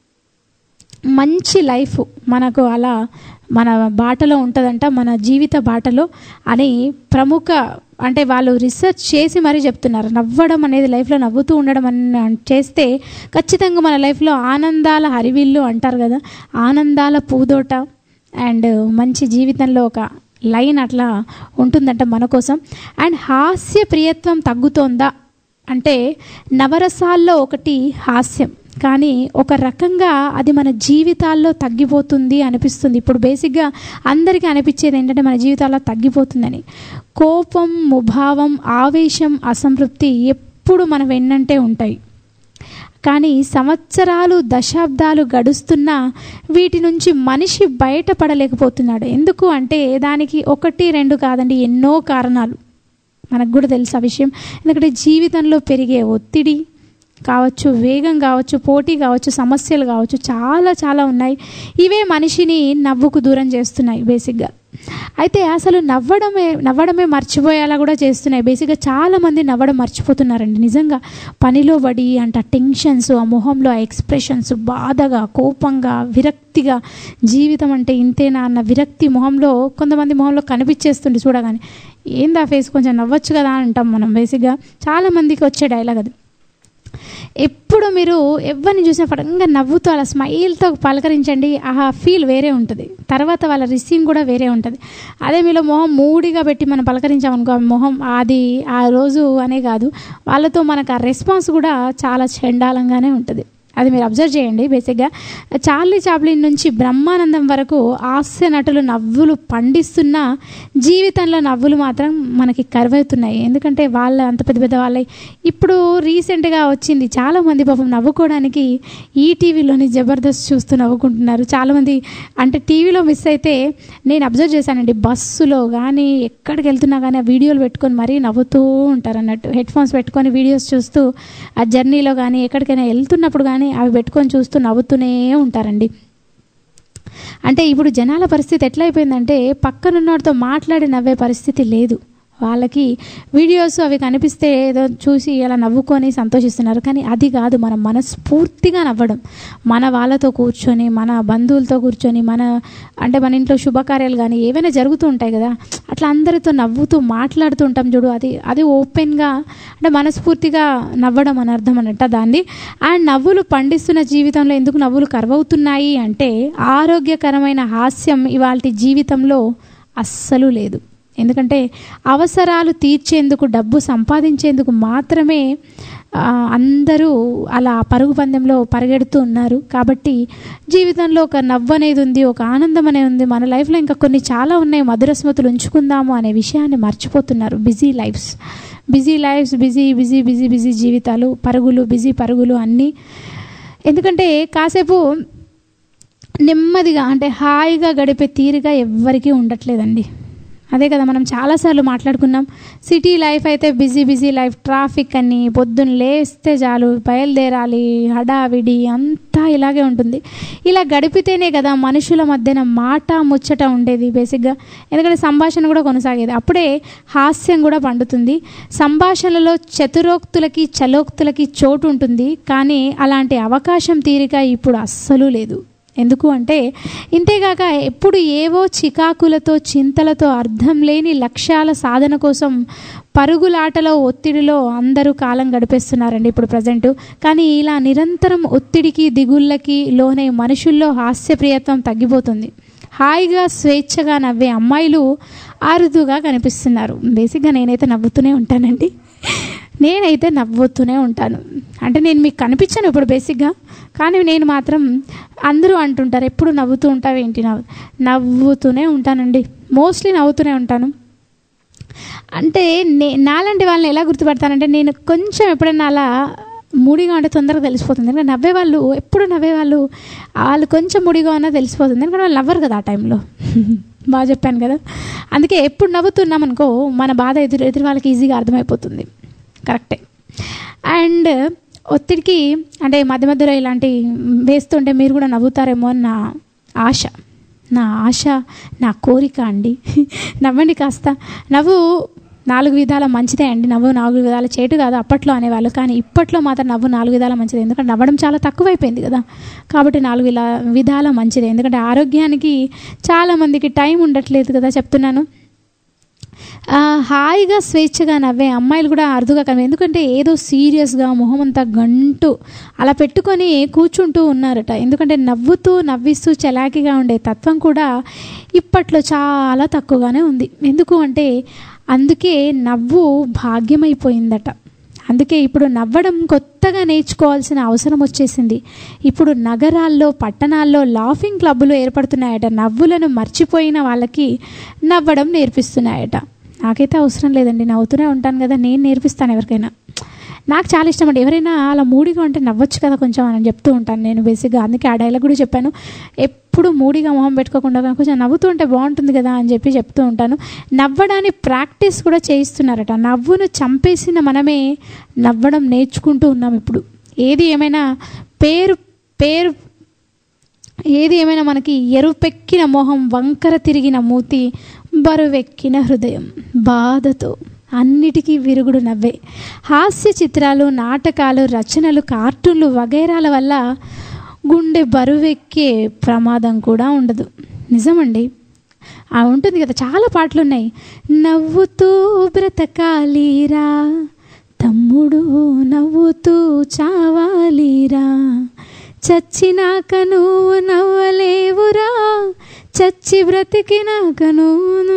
మంచి లైఫ్ మనకు అలా మన బాటలో ఉంటుందంట మన జీవిత బాటలో అని ప్రముఖ అంటే వాళ్ళు రీసెర్చ్ చేసి మరీ చెప్తున్నారు నవ్వడం అనేది లైఫ్లో నవ్వుతూ ఉండడం అని చేస్తే ఖచ్చితంగా మన లైఫ్లో ఆనందాల హరివిల్లు అంటారు కదా ఆనందాల పూదోట అండ్ మంచి జీవితంలో ఒక లైన్ అట్లా ఉంటుందంట మన కోసం అండ్ హాస్య ప్రియత్వం తగ్గుతోందా అంటే నవరసాల్లో ఒకటి హాస్యం కానీ ఒక రకంగా అది మన జీవితాల్లో తగ్గిపోతుంది అనిపిస్తుంది ఇప్పుడు బేసిక్గా అందరికీ అనిపించేది ఏంటంటే మన జీవితాల్లో తగ్గిపోతుందని కోపం ముభావం ఆవేశం అసంతృప్తి ఎప్పుడు మన వెన్నంటే ఉంటాయి కానీ సంవత్సరాలు దశాబ్దాలు గడుస్తున్నా వీటి నుంచి మనిషి బయటపడలేకపోతున్నాడు ఎందుకు అంటే దానికి ఒకటి రెండు కాదండి ఎన్నో కారణాలు మనకు కూడా తెలుసు ఆ విషయం ఎందుకంటే జీవితంలో పెరిగే ఒత్తిడి కావచ్చు వేగం కావచ్చు పోటీ కావచ్చు సమస్యలు కావచ్చు చాలా చాలా ఉన్నాయి ఇవే మనిషిని నవ్వుకు దూరం చేస్తున్నాయి బేసిక్గా అయితే అసలు నవ్వడమే నవ్వడమే మర్చిపోయేలా కూడా చేస్తున్నాయి బేసిక్గా చాలామంది నవ్వడం మర్చిపోతున్నారండి నిజంగా పనిలో పడి అంట టెన్షన్స్ ఆ మొహంలో ఆ ఎక్స్ప్రెషన్స్ బాధగా కోపంగా విరక్తిగా జీవితం అంటే ఇంతేనా అన్న విరక్తి మొహంలో కొంతమంది మొహంలో కనిపించేస్తుంది చూడగానే ఏంది ఆ ఫేస్ కొంచెం నవ్వచ్చు కదా అంటాం మనం బేసిక్గా చాలామందికి వచ్చే డైలాగ్ అది ఎప్పుడు మీరు ఎవరిని చూసినా పడంగా నవ్వుతూ అలా స్మైల్తో పలకరించండి ఆ ఫీల్ వేరే ఉంటుంది తర్వాత వాళ్ళ రిసీవ్ కూడా వేరే ఉంటుంది అదే మీలో మొహం మూడిగా పెట్టి మనం పలకరించామనుకో ఆ మొహం అది ఆ రోజు అనే కాదు వాళ్ళతో మనకు ఆ రెస్పాన్స్ కూడా చాలా చండాలంగానే ఉంటుంది అది మీరు అబ్జర్వ్ చేయండి బేసిక్గా చార్లీ చాప్లిన్ నుంచి బ్రహ్మానందం వరకు హాస్య నటులు నవ్వులు పండిస్తున్న జీవితంలో నవ్వులు మాత్రం మనకి కరువవుతున్నాయి ఎందుకంటే వాళ్ళ అంత పెద్ద పెద్ద వాళ్ళే ఇప్పుడు రీసెంట్గా వచ్చింది చాలామంది పాపం నవ్వుకోవడానికి ఈ టీవీలోని జబర్దస్త్ చూస్తూ నవ్వుకుంటున్నారు చాలామంది అంటే టీవీలో మిస్ అయితే నేను అబ్జర్వ్ చేశానండి బస్సులో కానీ ఎక్కడికి వెళ్తున్నా కానీ ఆ వీడియోలు పెట్టుకొని మరీ నవ్వుతూ ఉంటారు అన్నట్టు హెడ్ ఫోన్స్ పెట్టుకొని వీడియోస్ చూస్తూ ఆ జర్నీలో కానీ ఎక్కడికైనా వెళ్తున్నప్పుడు కానీ అవి పెట్టుకొని చూస్తూ నవ్వుతూనే ఉంటారండి అంటే ఇప్పుడు జనాల పరిస్థితి ఎట్లా అయిపోయిందంటే పక్కనున్నవాడితో మాట్లాడి నవ్వే పరిస్థితి లేదు వాళ్ళకి వీడియోస్ అవి కనిపిస్తే ఏదో చూసి అలా నవ్వుకొని సంతోషిస్తున్నారు కానీ అది కాదు మనం మనస్ఫూర్తిగా నవ్వడం మన వాళ్ళతో కూర్చొని మన బంధువులతో కూర్చొని మన అంటే మన ఇంట్లో శుభకార్యాలు కానీ ఏవైనా జరుగుతూ ఉంటాయి కదా అట్లా అందరితో నవ్వుతూ మాట్లాడుతూ ఉంటాం చూడు అది అది ఓపెన్గా అంటే మనస్ఫూర్తిగా నవ్వడం అని అర్థం అన్నట్ట దాన్ని అండ్ నవ్వులు పండిస్తున్న జీవితంలో ఎందుకు నవ్వులు కరువవుతున్నాయి అంటే ఆరోగ్యకరమైన హాస్యం ఇవాళ జీవితంలో అస్సలు లేదు ఎందుకంటే అవసరాలు తీర్చేందుకు డబ్బు సంపాదించేందుకు మాత్రమే ఆ, అందరూ అలా పరుగు పందెంలో పరిగెడుతూ ఉన్నారు కాబట్టి జీవితంలో ఒక నవ్వు అనేది ఉంది ఒక ఆనందం అనేది ఉంది మన లైఫ్లో ఇంకా కొన్ని చాలా ఉన్నాయి మధుర స్మృతులు ఉంచుకుందాము అనే విషయాన్ని మర్చిపోతున్నారు busy lives busy lives busy busy busy busy జీవితాలు పరుగులు బిజీ పరుగులు అన్నీ ఎందుకంటే కాసేపు నెమ్మదిగా అంటే హాయిగా గడిపే తీరుగా ఎవ్వరికీ ఉండట్లేదండి అదే కదా మనం చాలాసార్లు మాట్లాడుకున్నాం సిటీ లైఫ్ అయితే బిజీ బిజీ లైఫ్ ట్రాఫిక్ అని పొద్దున్న లేస్తే చాలు బయలుదేరాలి హడావిడి అంతా ఇలాగే ఉంటుంది ఇలా గడిపితేనే కదా మనుషుల మధ్యన మాట ముచ్చట ఉండేది బేసిక్గా ఎందుకంటే సంభాషణ కూడా కొనసాగేది అప్పుడే హాస్యం కూడా పండుతుంది సంభాషణలో చతురోక్తులకి చలోక్తులకి చోటు ఉంటుంది కానీ అలాంటి అవకాశం తీరిక ఇప్పుడు అస్సలు లేదు ఎందుకు అంటే ఇంతేగాక ఎప్పుడు ఏవో చికాకులతో చింతలతో అర్థం లేని లక్ష్యాల సాధన కోసం పరుగులాటలో ఒత్తిడిలో అందరూ కాలం గడిపేస్తున్నారండి ఇప్పుడు ప్రజెంట్ కానీ ఇలా నిరంతరం ఒత్తిడికి దిగుళ్ళకి లోనే మనుషుల్లో హాస్యప్రియత్వం తగ్గిపోతుంది హాయిగా స్వేచ్ఛగా నవ్వే అమ్మాయిలు అరుదుగా కనిపిస్తున్నారు బేసిక్గా నేనైతే నవ్వుతూనే ఉంటానండి నేనైతే నవ్వుతూనే ఉంటాను అంటే నేను మీకు కనిపించాను ఇప్పుడు బేసిక్గా కానీ నేను మాత్రం అందరూ అంటుంటారు ఎప్పుడు నవ్వుతూ ఉంటావు ఏంటి నవ్వు నవ్వుతూనే ఉంటానండి మోస్ట్లీ నవ్వుతూనే ఉంటాను అంటే నే నాలాంటి వాళ్ళని ఎలా గుర్తుపడతానంటే నేను కొంచెం ఎప్పుడైనా అలా మూడిగా ఉంటే తొందరగా తెలిసిపోతుంది ఎందుకంటే నవ్వే వాళ్ళు ఎప్పుడు నవ్వే వాళ్ళు వాళ్ళు కొంచెం ముడిగా ఉన్నా తెలిసిపోతుంది ఎందుకంటే వాళ్ళు నవ్వరు కదా ఆ టైంలో బాగా చెప్పాను కదా అందుకే ఎప్పుడు నవ్వుతున్నాం అనుకో మన బాధ ఎదురు ఎదురు వాళ్ళకి ఈజీగా అర్థమైపోతుంది కరెక్టే అండ్ ఒత్తిడికి అంటే మధ్య మధ్యలో ఇలాంటి వేస్తుంటే మీరు కూడా నవ్వుతారేమో అని నా ఆశ నా ఆశ నా కోరిక అండి నవ్వండి కాస్త నవ్వు నాలుగు విధాల మంచిదే అండి నవ్వు నాలుగు విధాల చేటు కాదు అప్పట్లో అనేవాళ్ళు కానీ ఇప్పట్లో మాత్రం నవ్వు నాలుగు విధాల మంచిది ఎందుకంటే నవ్వడం చాలా తక్కువైపోయింది కదా కాబట్టి నాలుగు విలా విధాల మంచిదే ఎందుకంటే ఆరోగ్యానికి చాలామందికి టైం ఉండట్లేదు కదా చెప్తున్నాను ఆ, హాయిగా స్వేచ్ఛగా నవ్వే అమ్మాయిలు కూడా అరుదుగా కనిపి ఎందుకంటే ఏదో సీరియస్గా మొహం అంతా గంటు అలా పెట్టుకొని కూర్చుంటూ ఉన్నారట ఎందుకంటే నవ్వుతూ నవ్విస్తూ చలాకీగా ఉండే తత్వం కూడా ఇప్పట్లో చాలా తక్కువగానే ఉంది ఎందుకు అంటే అందుకే నవ్వు భాగ్యమైపోయిందట అందుకే ఇప్పుడు నవ్వడం కొత్తగా నేర్చుకోవాల్సిన అవసరం వచ్చేసింది ఇప్పుడు నగరాల్లో పట్టణాల్లో లాఫింగ్ క్లబ్బులు ఏర్పడుతున్నాయట నవ్వులను మర్చిపోయిన వాళ్ళకి నవ్వడం నేర్పిస్తున్నాయట నాకైతే అవసరం లేదండి నవ్వుతూనే ఉంటాను కదా నేను నేర్పిస్తాను ఎవరికైనా నాకు చాలా ఇష్టం అండి ఎవరైనా అలా మూడిగా ఉంటే నవ్వచ్చు కదా కొంచెం అని చెప్తూ ఉంటాను నేను బేసిక్గా అందుకే ఆ డైలాగ్ కూడా చెప్పాను ఎప్పుడు మూడిగా మొహం పెట్టుకోకుండా కొంచెం నవ్వుతూ ఉంటే బాగుంటుంది కదా అని చెప్పి చెప్తూ ఉంటాను నవ్వడానికి ప్రాక్టీస్ కూడా చేయిస్తున్నారట నవ్వును చంపేసిన మనమే నవ్వడం నేర్చుకుంటూ ఉన్నాం ఇప్పుడు ఏది ఏమైనా పేరు పేరు ఏది ఏమైనా మనకి ఎరుపెక్కిన మొహం వంకర తిరిగిన మూతి బరువెక్కిన హృదయం బాధతో అన్నిటికీ విరుగుడు నవ్వే హాస్య చిత్రాలు నాటకాలు రచనలు కార్టూన్లు వగైరాల వల్ల గుండె బరువెక్కే ప్రమాదం కూడా ఉండదు నిజమండి ఆ ఉంటుంది కదా చాలా పాటలు ఉన్నాయి నవ్వుతూ బ్రతకాలిరా తమ్ముడు నవ్వుతూ చావాలిరా చచ్చినాక నువ్వు నవ్వలేవురా చచ్చి బ్రతికినాక నువ్వు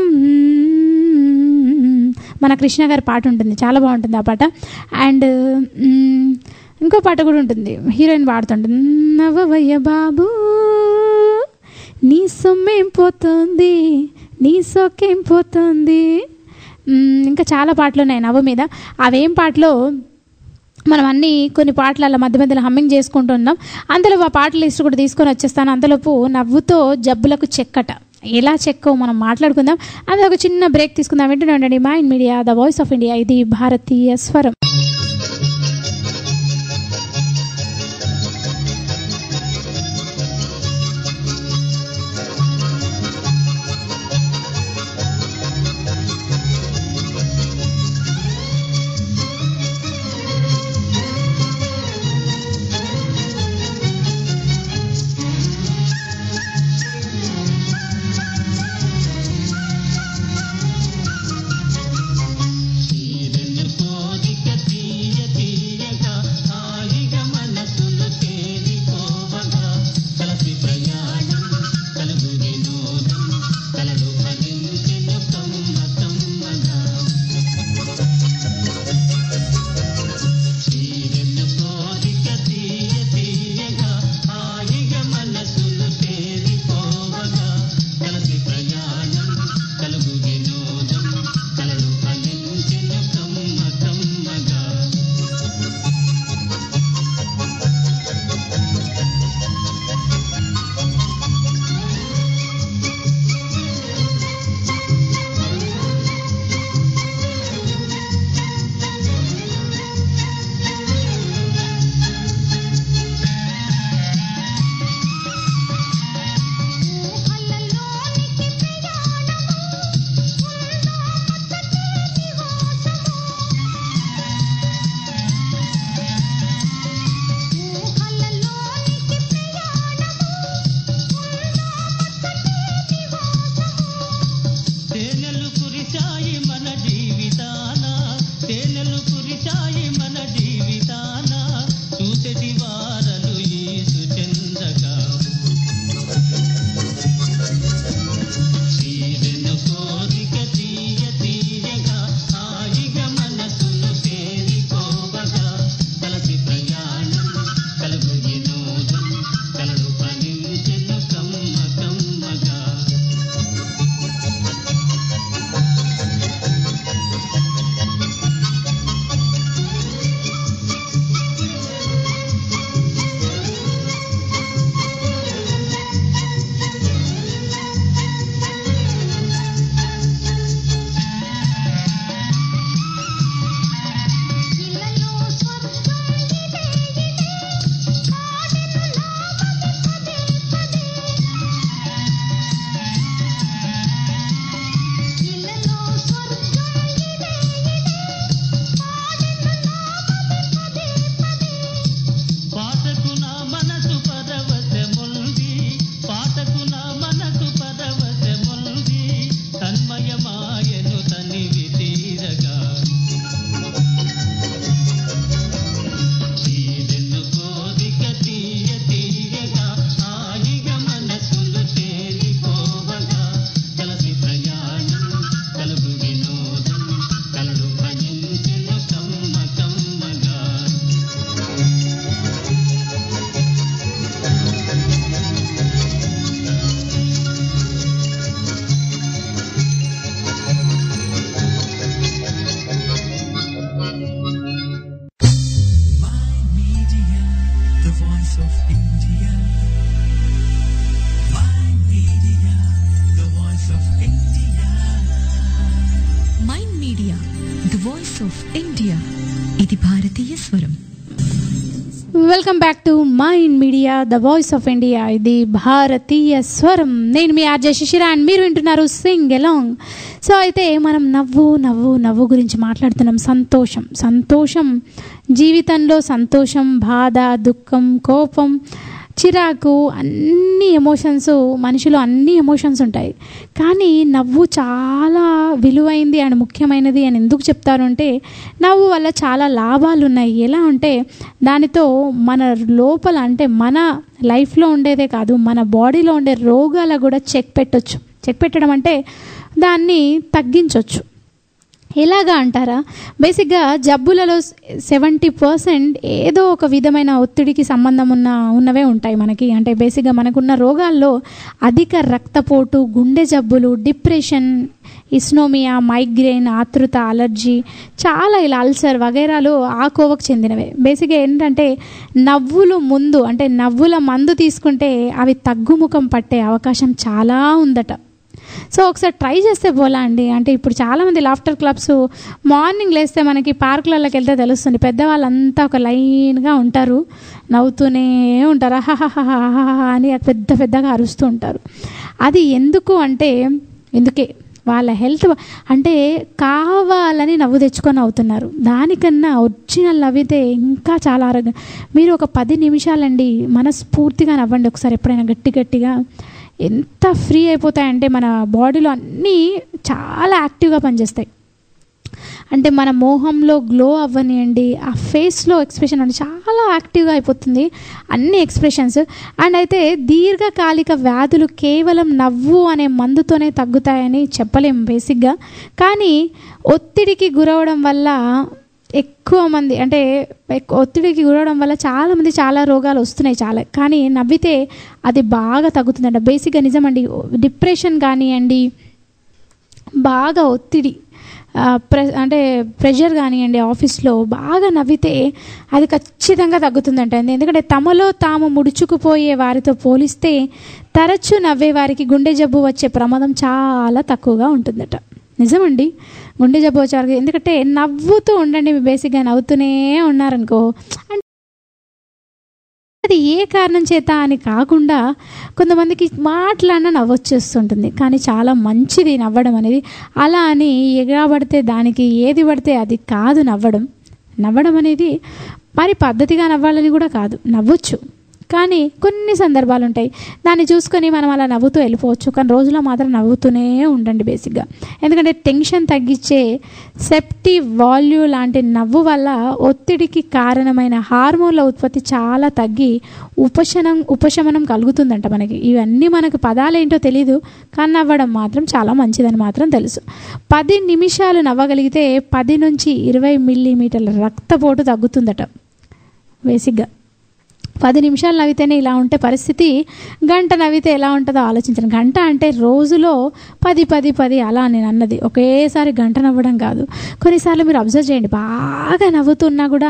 మన కృష్ణ గారి పాట ఉంటుంది చాలా బాగుంటుంది ఆ పాట అండ్ మ్, ఇంకో పాట కూడా ఉంటుంది హీరోయిన్ పాడుతుంటుంది నవ్వవయ్య బాబు నీ సొమ్మేం పోతుంది నీ సొక్కేం పోతుంది మ్, ఇంకా చాలా పాటలు ఉన్నాయి నవ్వు మీద అవేం పాటలో మనం అన్ని కొన్ని పాటలు అలా మధ్య మధ్యలో హమ్మింగ్ చేసుకుంటున్నాం అందులో ఆ పాటల లిస్ట్ కూడా తీసుకొని వచ్చేస్తాను అంతలోపు నవ్వుతో జబ్బులకు చెక్కట ఎలా చెక్కో మనం మాట్లాడుకుందాం అందులో ఒక చిన్న బ్రేక్ తీసుకుందాం వింటూనే ఉండండి mind media the voice of India ఇది భారతీయ స్వరం తీరని కోరిక voice of India. My media, the voice of India. Mind media the voice of India ఇది భారతీయ స్వరం welcome back to mind media the voice of India ఇది భారతీయ స్వరం నేను మీ ఆర్జే శిశిరా అండ్ మీరు వింటున్నారు సింగ్ ఎలాంగ్ సో అయితే మనం నవ్వు నవ్వు నవ్వు గురించి మాట్లాడుతున్నాం సంతోషం సంతోషం జీవితంలో సంతోషం బాధ దుఃఖం కోపం చిరాకు అన్ని ఎమోషన్స్ మనిషిలో అన్ని ఎమోషన్స్ ఉంటాయి కానీ నవ్వు చాలా విలువైంది అండ్ ముఖ్యమైనది అని ఎందుకు చెప్తారు అంటే నవ్వు వల్ల చాలా లాభాలు ఉన్నాయి ఎలా అంటే దానితో మన లోపల అంటే మన లైఫ్లో ఉండేదే కాదు మన బాడీలో ఉండే రోగాలకు కూడా చెక్ పెట్టొచ్చు చెక్ పెట్టడం అంటే దాన్ని తగ్గించవచ్చు ఎలాగా అంటారా బేసిక్గా జబ్బులలో సెవెంటీ పర్సెంట్ ఏదో ఒక విధమైన ఒత్తిడికి సంబంధం ఉన్న ఉన్నవే ఉంటాయి మనకి అంటే బేసిక్గా మనకున్న రోగాల్లో అధిక రక్తపోటు గుండె జబ్బులు డిప్రెషన్ ఇస్నోమియా మైగ్రేన్ ఆతృత అలర్జీ చాలా ఇలా అల్సర్ వగైరాలు ఆ కోవకు చెందినవే బేసిక్గా ఏంటంటే నవ్వులు ముందు అంటే నవ్వుల మందు తీసుకుంటే అవి తగ్గుముఖం పట్టే అవకాశం చాలా ఉందట సో ఒకసారి ట్రై చేస్తే పోలా అండి అంటే ఇప్పుడు చాలామంది లాఫ్టర్ క్లబ్స్ మార్నింగ్ లేస్తే మనకి పార్కులలోకి వెళ్తే తెలుస్తుంది పెద్దవాళ్ళంతా ఒక లైన్గా ఉంటారు నవ్వుతూనే ఉంటారు అహహహహహహ అని పెద్ద పెద్దగా అరుస్తూ ఉంటారు అది ఎందుకు అంటే ఎందుకే వాళ్ళ హెల్త్ అంటే కావాలని నవ్వు తెచ్చుకొని అవుతున్నారు దానికన్నా ఒరిజినల్ నవ్వితే ఇంకా చాలా ఆరోగ్యం మీరు ఒక పది నిమిషాలండి మనస్ఫూర్తిగా నవ్వండి ఒకసారి ఎప్పుడైనా గట్టి గట్టిగా ఎంత ఫ్రీ అయిపోతాయంటే మన బాడీలో అన్నీ చాలా యాక్టివ్గా పనిచేస్తాయి అంటే మన మోహంలో గ్లో అవ్వనియండి ఆ ఫేస్లో ఎక్స్ప్రెషన్ అంటే చాలా యాక్టివ్గా అయిపోతుంది అన్ని ఎక్స్ప్రెషన్స్ అండ్ అయితే దీర్ఘకాలిక వ్యాధులు కేవలం నవ్వు అనే మందుతోనే తగ్గుతాయని చెప్పలేం బేసిక్గా కానీ ఒత్తిడికి గురవడం వల్ల ఎక్కువ మంది అంటే ఎక్కు- ఒత్తిడికి గురవడం వల్ల చాలా మంది చాలా రోగాలు వస్తున్నాయి చాలా కానీ నవ్వితే అది బాగా తగ్గుతుందంట బేసిక్గా నిజమండి డిప్రెషన్ కానివ్వండి బాగా ఒత్తిడి ఆ, ప్రె అంటే ప్రెషర్ కానివ్వండి ఆఫీస్లో బాగా నవ్వితే అది ఖచ్చితంగా తగ్గుతుందంట ఎందుకంటే తమలో తాము ముడుచుకుపోయే వారితో పోలిస్తే తరచూ నవ్వే వారికి గుండె జబ్బు వచ్చే ప్రమాదం చాలా తక్కువగా ఉంటుందట నిజమండి గుండె జబ్బు వచ్చే వారికి ఎందుకంటే నవ్వుతూ ఉండండి మీరు బేసిక్గా నవ్వుతూనే ఉన్నారనుకో అంటే అది ఏ కారణం చేత అని కాకుండా కొంతమందికి మాట్లాడిన నవ్వొచ్చేస్తుంటుంది కానీ చాలా మంచిది నవ్వడం అనేది అలా అని ఎగబడితే దానికి ఏది పడితే అది కాదు నవ్వడం నవ్వడం అనేది మరి పద్ధతిగా నవ్వాలని కూడా కాదు నవ్వొచ్చు కానీ కొన్ని సందర్భాలు ఉంటాయి దాన్ని చూసుకొని మనం అలా నవ్వుతూ వెళ్ళిపోవచ్చు కానీ రోజులో మాత్రం నవ్వుతూనే ఉండండి బేసిక్గా ఎందుకంటే టెన్షన్ తగ్గించే సెప్టి వాల్యూ లాంటి నవ్వు వల్ల ఒత్తిడికి కారణమైన హార్మోన్ల ఉత్పత్తి చాలా తగ్గి ఉపశమనం ఉపశమనం కలుగుతుందంట మనకి ఇవన్నీ మనకు పదాలు ఏంటో తెలియదు కానీ నవ్వడం మాత్రం చాలా మంచిదని మాత్రం తెలుసు పది నిమిషాలు నవ్వగలిగితే పది నుంచి ఇరవై మిల్లీమీటర్ల రక్తపోటు తగ్గుతుందట బేసిక్గా పది నిమిషాలు నవ్వితేనే ఇలా ఉంటే పరిస్థితి గంట నవ్వితే ఎలా ఉంటుందో ఆలోచించండి గంట అంటే రోజులో పది పది పది అలా నేను అన్నది ఒకేసారి గంట నవ్వడం కాదు కొన్నిసార్లు మీరు అబ్జర్వ్ చేయండి బాగా నవ్వుతున్నా కూడా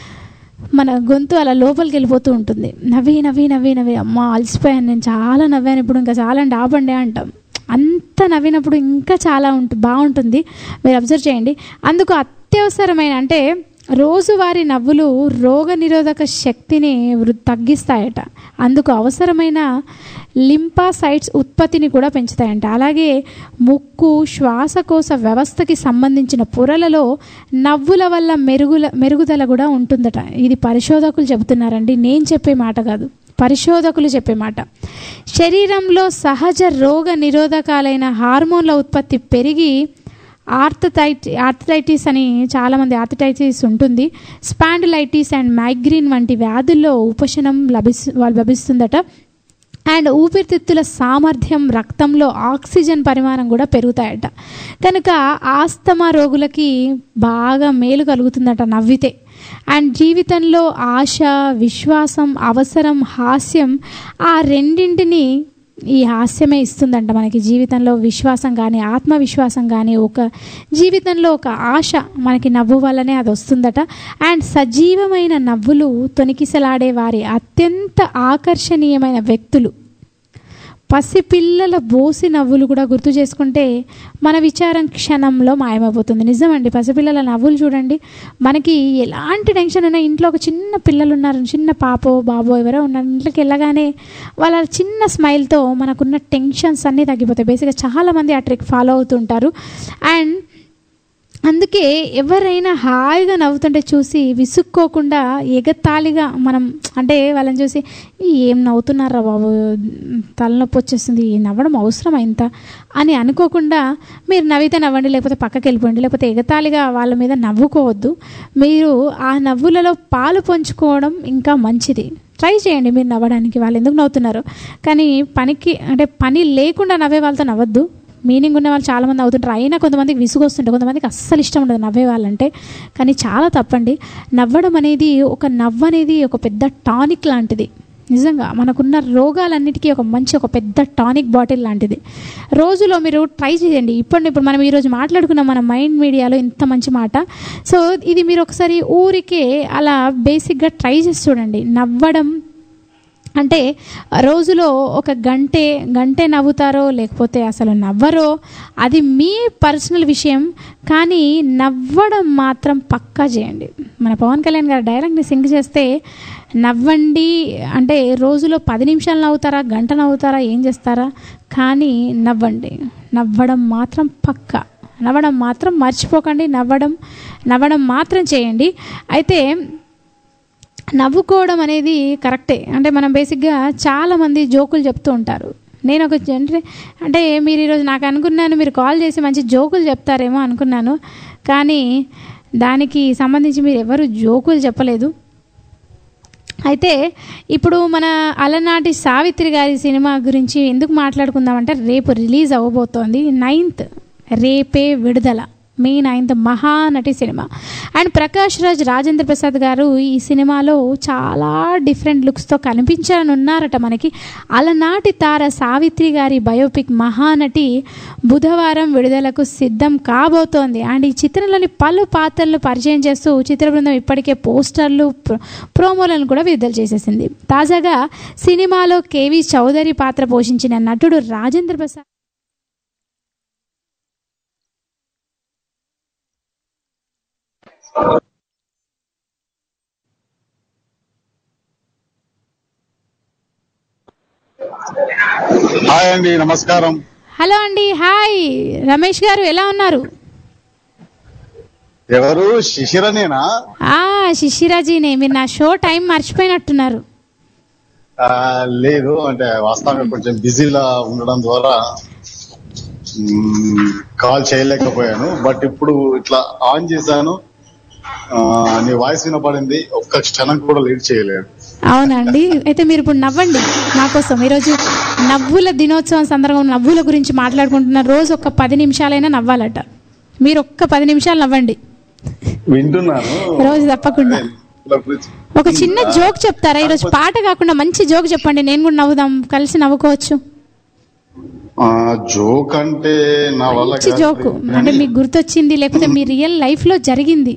మన గొంతు అలా లోపలికి వెళ్ళిపోతూ ఉంటుంది నవ్వి నవ్వి నవ్వి నవ్వి అమ్మ అలసిపోయాను నేను చాలా నవ్వాను ఇప్పుడు ఇంకా చాలా అండి ఆపండి అంటాం అంత నవ్వినప్పుడు ఇంకా చాలా ఉంటుంది బాగుంటుంది మీరు అబ్జర్వ్ చేయండి అందుకు అత్యవసరమైన అంటే రోజువారీ నవ్వులు రోగ నిరోధక శక్తిని వృ- తగ్గిస్తాయట అందుకు అవసరమైన లింపాసైట్స్ ఉత్పత్తిని కూడా పెంచుతాయంట అలాగే ముక్కు శ్వాసకోశ వ్యవస్థకి సంబంధించిన పొరలలో నవ్వుల వల్ల మెరుగుల మెరుగుదల కూడా ఉంటుందట ఇది పరిశోధకులు చెబుతున్నారండి నేను చెప్పే మాట కాదు పరిశోధకులు చెప్పే మాట శరీరంలో సహజ రోగ నిరోధకాలైన హార్మోన్ల ఉత్పత్తి పెరిగి ఆర్థరైట్ ఆర్థరైటిస్ అని చాలామంది ఆర్థరైటిస్ ఉంటుంది స్పాండిలైటిస్ అండ్ మైగ్రీన్ వంటి వ్యాధుల్లో ఉపశమనం లభిస్తు లభిస్తుందట అండ్ ఊపిరితిత్తుల సామర్థ్యం రక్తంలో ఆక్సిజన్ పరిమాణం కూడా పెరుగుతాయట కనుక ఆస్తమా రోగులకి బాగా మేలు కలుగుతుందట నవ్వితే అండ్ జీవితంలో ఆశ విశ్వాసం అవసరం హాస్యం ఆ రెండింటిని ఈ హాస్యమే ఇస్తుందంట మనకి జీవితంలో విశ్వాసం కానీ ఆత్మవిశ్వాసం కానీ ఒక జీవితంలో ఒక ఆశ మనకి నవ్వు వల్లనే అది వస్తుందట అండ్ సజీవమైన నవ్వులు తొనికిసలాడే వారి అత్యంత ఆకర్షణీయమైన వ్యక్తులు పసిపిల్లల బోసి నవ్వులు కూడా గుర్తు చేసుకుంటే మన విచారం క్షణంలో మాయమైపోతుంది నిజమండి పసిపిల్లల నవ్వులు చూడండి మనకి ఎలాంటి టెన్షన్ ఉన్నా ఇంట్లో ఒక చిన్న పిల్లలు ఉన్నారు చిన్న పాపో బాబో ఎవరో ఉన్నారు ఇంట్లోకి వెళ్ళగానే వాళ్ళ చిన్న స్మైల్తో మనకున్న టెన్షన్స్ అన్నీ తగ్గిపోతాయి బేసిక్గా చాలామంది ఆ ట్రిక్ ఫాలో అవుతుంటారు అండ్ అందుకే ఎవరైనా హాయిగా నవ్వుతుంటే చూసి విసుక్కోకుండా ఎగతాళిగా మనం అంటే వాళ్ళని చూసి ఏం నవ్వుతున్నారా బాబు తలనొప్పి వచ్చేస్తుంది ఈ నవ్వడం అవసరం ఇంత అని అనుకోకుండా మీరు నవ్వితే నవ్వండి లేకపోతే పక్కకి వెళ్ళిపోండి లేకపోతే ఎగతాళిగా వాళ్ళ మీద నవ్వుకోవద్దు మీరు ఆ నవ్వులలో పాలు పంచుకోవడం ఇంకా మంచిది ట్రై చేయండి మీరు నవ్వడానికి వాళ్ళు ఎందుకు నవ్వుతున్నారు కానీ పనికి అంటే పని లేకుండా నవ్వే వాళ్ళతో నవ్వద్దు మీనింగ్ ఉన్న వాళ్ళు చాలామంది అవుతుంటారు అయినా కొంతమందికి విసుగు వస్తుంటే కొంతమందికి అస్సలు ఇష్టం ఉండదు నవ్వే వాళ్ళంటే కానీ చాలా తప్పండి నవ్వడం అనేది ఒక నవ్వు అనేది ఒక పెద్ద టానిక్ లాంటిది నిజంగా మనకున్న రోగాలన్నిటికీ ఒక మంచి ఒక పెద్ద టానిక్ బాటిల్ లాంటిది రోజులో మీరు ట్రై చేయండి ఇప్పుడు ఇప్పుడు మనం ఈరోజు మాట్లాడుకున్న మన మైండ్ మీడియాలో ఇంత మంచి మాట సో ఇది మీరు ఒకసారి ఊరికే అలా బేసిక్గా ట్రై చేసి చూడండి నవ్వడం అంటే రోజులో ఒక గంటే గంటే నవ్వుతారో లేకపోతే అసలు నవ్వరో అది మీ పర్సనల్ విషయం కానీ నవ్వడం మాత్రం పక్కా చేయండి మన పవన్ కళ్యాణ్ గారు డైరెక్ట్ని సింక్ చేస్తే నవ్వండి అంటే రోజులో పది నిమిషాలు నవ్వుతారా గంట నవ్వుతారా ఏం చేస్తారా కానీ నవ్వండి నవ్వడం మాత్రం పక్కా నవ్వడం మాత్రం మర్చిపోకండి నవ్వడం నవ్వడం మాత్రం చేయండి అయితే నవ్వుకోవడం అనేది కరెక్టే అంటే మనం బేసిక్గా చాలామంది జోకులు చెప్తూ ఉంటారు నేను ఒక అంటే అంటే మీరు ఈరోజు నాకు అనుకున్నాను మీరు కాల్ చేసి మంచి జోకులు చెప్తారేమో అనుకున్నాను కానీ దానికి సంబంధించి మీరు ఎవరు జోకులు చెప్పలేదు అయితే ఇప్పుడు మన అలనాటి సావిత్రి గారి సినిమా గురించి ఎందుకు మాట్లాడుకుందామంటే రేపు రిలీజ్ అవ్వబోతోంది నైన్త్ రేపే విడుదల మే నైన్త్ మహానటి సినిమా అండ్ ప్రకాష్ రాజ్ రాజేంద్ర ప్రసాద్ గారు ఈ సినిమాలో చాలా డిఫరెంట్ లుక్స్తో కనిపించనున్నారట మనకి అలనాటి తార సావిత్రి గారి బయోపిక్ మహానటి బుధవారం విడుదలకు సిద్ధం కాబోతోంది అండ్ ఈ చిత్రంలోని పలు పాత్రలు పరిచయం చేస్తూ చిత్ర బృందం ఇప్పటికే పోస్టర్లు ప్రో- ప్రోమోలను కూడా విడుదల చేసేసింది తాజాగా సినిమాలో కేవి చౌదరి పాత్ర పోషించిన నటుడు రాజేంద్ర ప్రసాద్ హాయ్ అండి నమస్కారం హలో అండి హాయ్ రమేష్ గారు ఎలా ఉన్నారు ఎవరు శిశిరనేనా ఆ శిశిరాజీనే మీరు నా షో టైం మర్చిపోయినట్టున్నారు ఆ, లేదు అంటే వాస్తవంగా కొంచెం బిజీలా ఉండడం ద్వారా మ్మ్, కాల్ చేయలేకపోయాను బట్ ఇప్పుడు ఇట్లా ఆన్ చేశాను ఆ, నీ వాయిస్ వినపడింది ఒక్క క్షణం కూడా లీడ్ చేయలేదు అవునండి అయితే మీరు ఇప్పుడు నవ్వండి నా కోసం ఈరోజు నవ్వుల దినోత్సవం సందర్భంగా నవ్వుల గురించి మాట్లాడుకుంటున్న రోజు ఒక పది నిమిషాలైనా నవ్వాలట మీరు ఒక్క పది నిమిషాలు నవ్వండి వింటున్నాను రోజు తప్పకుండా ఒక చిన్న జోక్ చెప్తారా ఈరోజు పాట కాకుండా మంచి జోక్ చెప్పండి నేను కూడా నవ్వుదాం కలిసి నవ్వుకోవచ్చు ఆ, జోక్ అంటే నా వల్ల మంచి కాదు. జోక్ అంటే మీకు గుర్తొచ్చింది లేకపోతే మీ రియల్ లైఫ్ లో జరిగింది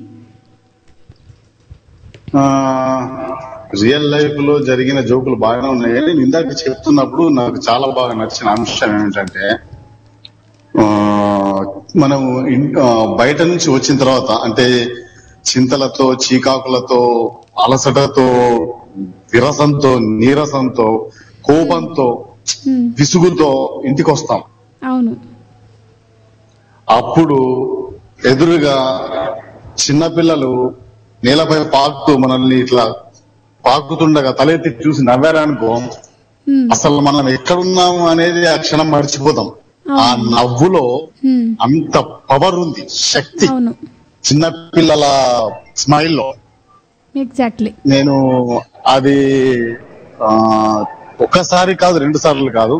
ఆ, రియల్ లైఫ్ లో జరిగిన జోకులు బాగానే ఉన్నాయి నేను ఇందాక చెప్తున్నప్పుడు నాకు చాలా బాగా నచ్చిన అంశం ఏమిటంటే ఆ, మనం ఇన్- ఆ, బయట నుంచి వచ్చిన తర్వాత అంటే చింతలతో చీకాకులతో అలసటతో విరసంతో నీరసంతో కోపంతో విసుగుతో ఇంటికి వస్తాం అవును అప్పుడు ఎదురుగా చిన్నపిల్లలు నేలపై పాకుతూ మనల్ని ఇట్లా పాకుతుండగా తలెత్తి చూసి నవ్వారనుకో అసలు మనం ఎక్కడున్నాము అనేది ఆ క్షణం మర్చిపోతాం ఆ నవ్వులో హ్మ్. అంత పవర్ ఉంది శక్తి అవును చిన్న పిల్లల స్మైల్లో ఎగ్జాక్ట్లీ నేను అది ఆ ఒక్కసారి కాదు రెండు సార్లు కాదు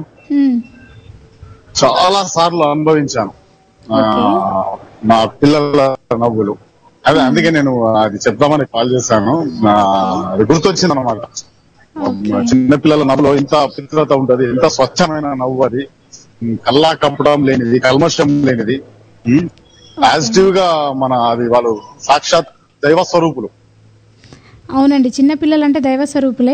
చాలా సార్లు అనుభవించాను ఆ, మా పిల్లల నవ్వులు అదే అందుకే నేను అది చెప్దామని కాల్ చేశాను ఆ, అది గుర్తొచ్చింది అనమాట చిన్నపిల్లల నవ్వులో ఎంత పవిత్రత ఉంటది ఎంత స్వచ్ఛమైన నవ్వు అది ఉమ్, కల్లా కప్పడం లేనిది కల్మషం లేనిది పాజిటివ్ గా మన అది వాళ్ళు సాక్షాత్ దైవ స్వరూపులు అవునండి చిన్నపిల్లలంటే దైవ స్వరూపులే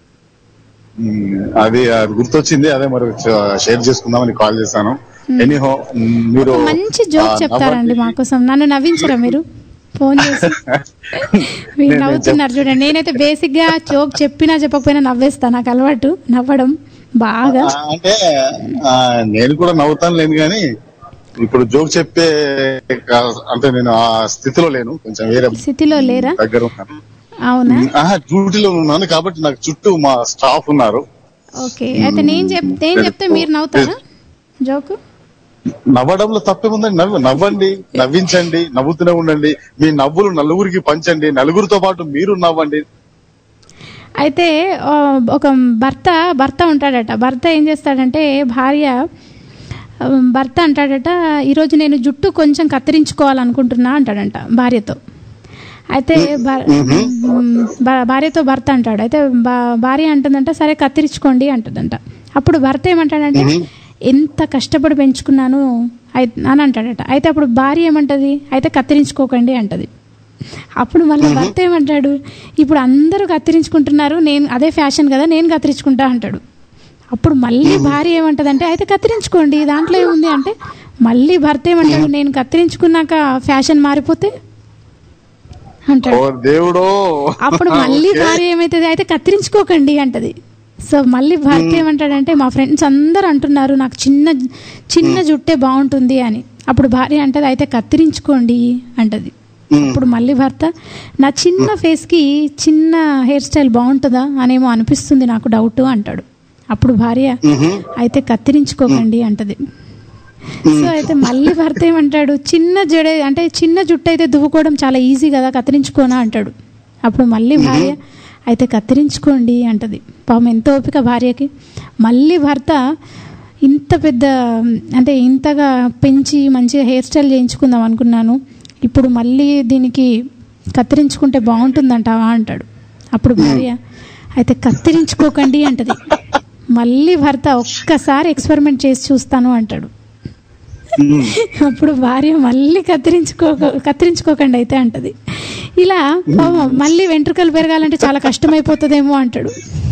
ఉమ్, అది అది గుర్తొచ్చింది అదే మరి షేర్ చేసుకుందామని కాల్ చేశాను ఎనీహో మీరు మంచి జోక్ ఆ, చెప్తారండి మా కోసం నన్ను నవ్వించరా మీరు ఫోన్ చేసి మీరు నేను నవ్వుతున్నారు చూడండి నేనైతే బేసిక్ గా జోక్ చెప్పినా చెప్పకపోయినా నవ్వేస్తా నాకు అలవాటు నవ్వడం బాగా ఆ, అంటే ఆ, నేను కూడా నవ్వుతాను లేను కానీ ఇప్పుడు జోక్ చెప్పే కా- అంటే నేను ఆ స్థితిలో లేను కొంచెం వేరే స్థితిలో లేరా దగ్గర ఉన్నాను అవునా ఆహా, డ్యూటీలో ఉన్నాను కాబట్టి నాకు చుట్టూ మా స్టాఫ్ ఉన్నారు ఓకే అయితే నేను చెప్ నేను చెప్తే మీరు నవ్వుతారా జోకు నవ్వడంలో తప్పేముందండి నవ్వు నవ్వండి నవ్వించండి నవ్వుతూనే ఉండండి మీ నవ్వులు నలుగురికి పంచండి నలుగురితో పాటు మీరు నవ్వండి అయితే ఆ, ఒక భర్త భర్త ఉంటాడట భర్త ఏం చేస్తాడంటే భార్య ఆ, భర్త అంటాడట ఈరోజు నేను జుట్టు కొంచెం కత్తిరించుకోవాలనుకుంటున్నా అంటాడంట భార్యతో అయితే భా- భా- భార్యతో భర్త అంటాడు అయితే భా- భార్య అంటుందంట సరే కత్తిరించుకోండి అంటుందంట అప్పుడు భర్త ఏమంటాడంటే ఎంత కష్టపడి పెంచుకున్నాను అయి- అని అంటాడట అయితే అప్పుడు భార్య ఏమంటది అయితే కత్తిరించుకోకండి అంటది అప్పుడు మళ్ళీ భర్త ఏమంటాడు ఇప్పుడు అందరూ కత్తిరించుకుంటున్నారు నేను అదే ఫ్యాషన్ కదా నేను కత్తిరించుకుంటా అంటాడు అప్పుడు మళ్ళీ భార్య ఏమంటదంటే అయితే కత్తిరించుకోండి దాంట్లో ఏముంది అంటే మళ్ళీ భర్త ఏమంటాడు నేను కత్తిరించుకున్నాక ఫ్యాషన్ మారిపోతే అంటాడు ఓ దేవుడో అప్పుడు మళ్ళీ ఓకే. భార్య ఏమైతుంది అయితే కత్తిరించుకోకండి అంటది సో మళ్ళీ భర్త ఏమంటాడంటే మా ఫ్రెండ్స్ అందరూ అంటున్నారు నాకు చిన్న చిన్న జుట్టే బాగుంటుంది అని అప్పుడు భార్య అంటది అయితే కత్తిరించుకోండి అంటది అప్పుడు మళ్ళీ భర్త నా చిన్న ఫేస్కి చిన్న హెయిర్ స్టైల్ బాగుంటుందా అనేమో అనిపిస్తుంది నాకు డౌట్ అంటాడు అప్పుడు భార్య అయితే కత్తిరించుకోకండి అంటది సో అయితే మళ్ళీ భర్త ఏమంటాడు చిన్న జడే అంటే చిన్న జుట్టు అయితే దువ్వుకోవడం చాలా ఈజీ కదా కత్తిరించుకోనా అంటాడు అప్పుడు మళ్ళీ భార్య అయితే కత్తిరించుకోండి అంటది పాపం ఎంత ఓపిక భార్యకి మళ్ళీ భర్త ఇంత పెద్ద అంటే ఇంతగా పెంచి మంచిగా హెయిర్ స్టైల్ చేయించుకుందాం అనుకున్నాను ఇప్పుడు మళ్ళీ దీనికి కత్తిరించుకుంటే బాగుంటుందంటావా అంటాడు అప్పుడు భార్య అయితే కత్తిరించుకోకండి అంటది మళ్ళీ భర్త ఒక్కసారి ఎక్స్పెరిమెంట్ చేసి చూస్తాను అంటాడు అప్పుడు భార్య మళ్ళీ కత్తిరించుకో కత్తిరించుకోకండి అయితే అంటది ఇలా పాపం మళ్ళీ వెంట్రుకలు పెరగాలంటే చాలా కష్టమైపోతుందేమో అంటాడు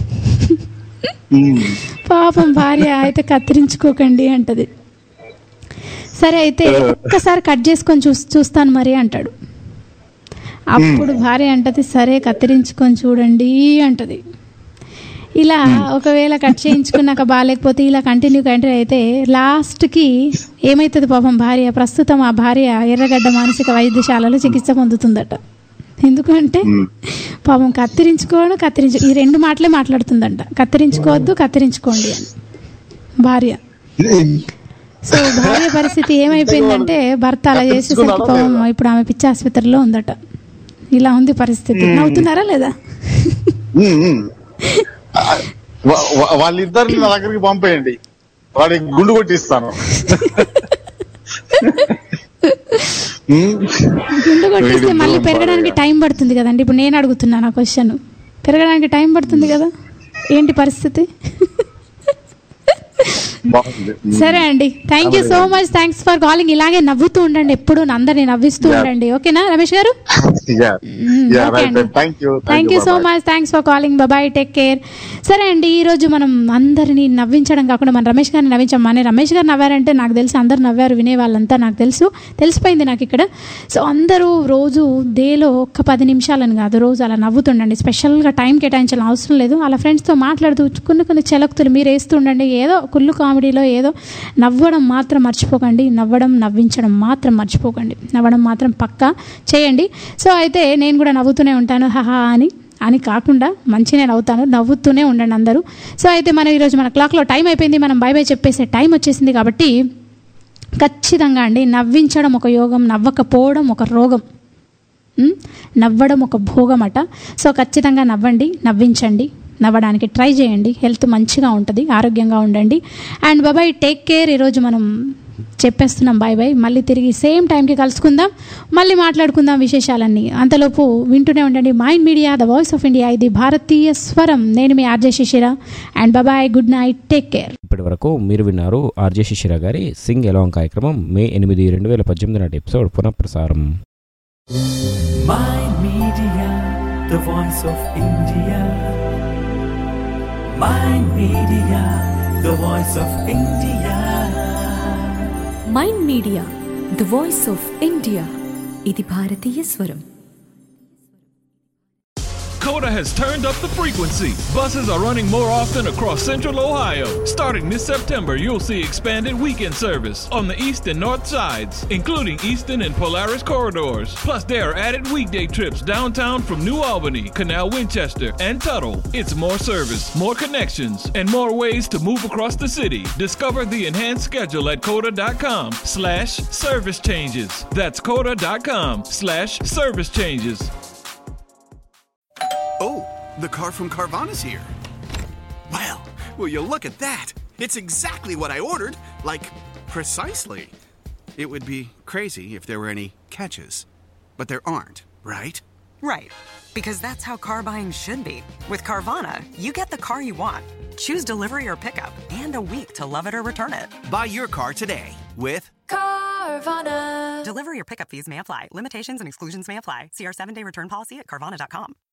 పాపం భార్య అయితే కత్తిరించుకోకండి అంటది సరే అయితే ఒక్కసారి కట్ చేసుకొని చూ చూస్తాను మరి అంటాడు అప్పుడు భార్య అంటది సరే కత్తిరించుకొని చూడండి అంటది ఇలా ఒకవేళ కట్ చేయించుకున్నాక బాగాలేకపోతే ఇలా కంటిన్యూ కంటిన్యూ అయితే లాస్ట్కి ఏమవుతుంది పాపం భార్య ప్రస్తుతం ఆ భార్య ఎర్రగడ్డ మానసిక వైద్యశాలలో చికిత్స పొందుతుందట ఎందుకంటే పాపం కత్తిరించుకోవడం కత్తిరించు ఈ రెండు మాటలే మాట్లాడుతుందంట కత్తిరించుకోవద్దు కత్తిరించుకోండి అని భార్య సో భార్య పరిస్థితి ఏమైపోయిందంటే భర్త అలా చేసేసరికి పాపం ఇప్పుడు ఆమె పిచ్చి ఆసుపత్రిలో ఉందట ఇలా ఉంది పరిస్థితి నవ్వుతున్నారా లేదా ఉమ్, ఉమ్. ఆ, వా- వా- వాళ్ళిద్దరిని నా దగ్గరికి పంపేయండి వాడికి గుండు కొట్టిస్తాను ఉమ్. గుండు కొట్టిస్తే మళ్ళీ పెరగడానికి టైం పడుతుంది కదండి ఇప్పుడు నేను అడుగుతున్నాను ఆ క్వశ్చన్ పెరగడానికి టైం పడుతుంది కదా ఏంటి పరిస్థితి బాగుంది ఉమ్. సరే అండి thank you so much thanks for calling ఇలాగే నవ్వుతూ ఉండండి ఎప్పుడు అందరినీ నవ్విస్తూ Yeah. ఉండండి ఓకేనా రమేష్ గారు Yeah. Yeah, okay right, అండి. right. Thank you. Thank you so bye-bye. Much thanks for calling bye take care సరే అండి ఈ రోజు మనం అందరినీ నవ్వించడం కాకుండా మన రమేష్ గారిని నవ్వించాం మన రమేష్ గారు నవ్వారంటే నాకు తెలిసి అందరు నవ్వారు వినే వాళ్ళంతా నాకు తెలుసు తెలిసిపోయింది నాకు ఇక్కడ సో అందరూ రోజు డేలో ఒక్క పది నిమిషాలని కాదు రోజు అలా నవ్వుతుండండి స్పెషల్గా టైం కేటాయించాలని అవసరం లేదు అలా ఫ్రెండ్స్తో మాట్లాడుతూ కొన్ని కొన్ని చెలకుతులు మీరు వేస్తూ ఉండండి ఏదో కుళ్ళు కామెడీలో ఏదో నవ్వడం మాత్రం మర్చిపోకండి నవ్వడం నవ్వించడం మాత్రం మర్చిపోకండి నవ్వడం మాత్రం పక్కా చేయండి సో అయితే నేను కూడా నవ్వుతూనే ఉంటాను హహా అని అని కాకుండా మంచిగా నవ్వుతాను నవ్వుతూనే ఉండండి అందరూ సో అయితే మనం ఈరోజు మన క్లాక్లో టైం అయిపోయింది మనం బై బై చెప్పేసే టైం వచ్చేసింది కాబట్టి ఖచ్చితంగా అండి నవ్వించడం ఒక యోగం నవ్వకపోవడం ఒక రోగం ఉమ్, నవ్వడం ఒక భోగం అట సో ఖచ్చితంగా నవ్వండి నవ్వించండి నవ్వడానికి ట్రై చేయండి హెల్త్ మంచిగా ఉంటుంది ఆరోగ్యంగా ఉండండి అండ్ బాబాయ్ టేక్ కేర్ ఈరోజు మనం చెప్పేస్తున్నాం బాయ్ బాయ్ మళ్ళీ తిరిగి సేమ్ టైంకి కలుసుకుందాం మళ్ళీ మాట్లాడుకుందాం విశేషాలన్నీ అంతలోపు వింటూనే ఉండండి mind media the voice of India ఇది భారతీయ స్వరం నేను మీ RJ Shishira and bye good night take care ఇప్పటి వరకు మీరు విన్నారు ఆర్జే శిశిర గారి సింగ్ ఎలాంగ్ కార్యక్రమం మే ఎనిమిది రెండు వేల పద్దెనిమిది నాటి ఎపిసోడ్ పునఃప్రసారం Mind Media, the voice of India. Mind Media, the voice of India. Mind media the voice of India ఇది భారతీయ స్వరం Coda has turned up the frequency. Buses are running more often across central Ohio. Starting this September, you'll see expanded weekend service on the east and north sides, including Eastern and Polaris corridors. Plus, there are added weekday trips downtown from New Albany, Canal Winchester, and Tuttle. It's more service, more connections, and more ways to move across the city. Discover the enhanced schedule at coda.com slash service changes. That's coda.com slash service changes. Oh, the car from Carvana's here. Well, will you look at that? It's exactly what I ordered. Like, precisely. It would be crazy if there were any catches. But there aren't, right? Right. Because that's how car buying should be. With Carvana, you get the car you want. Choose delivery or pickup and a week to love it or return it. Buy your car today with Carvana. Delivery or pickup fees may apply. Limitations and exclusions may apply. See our seven day return policy at Carvana.com.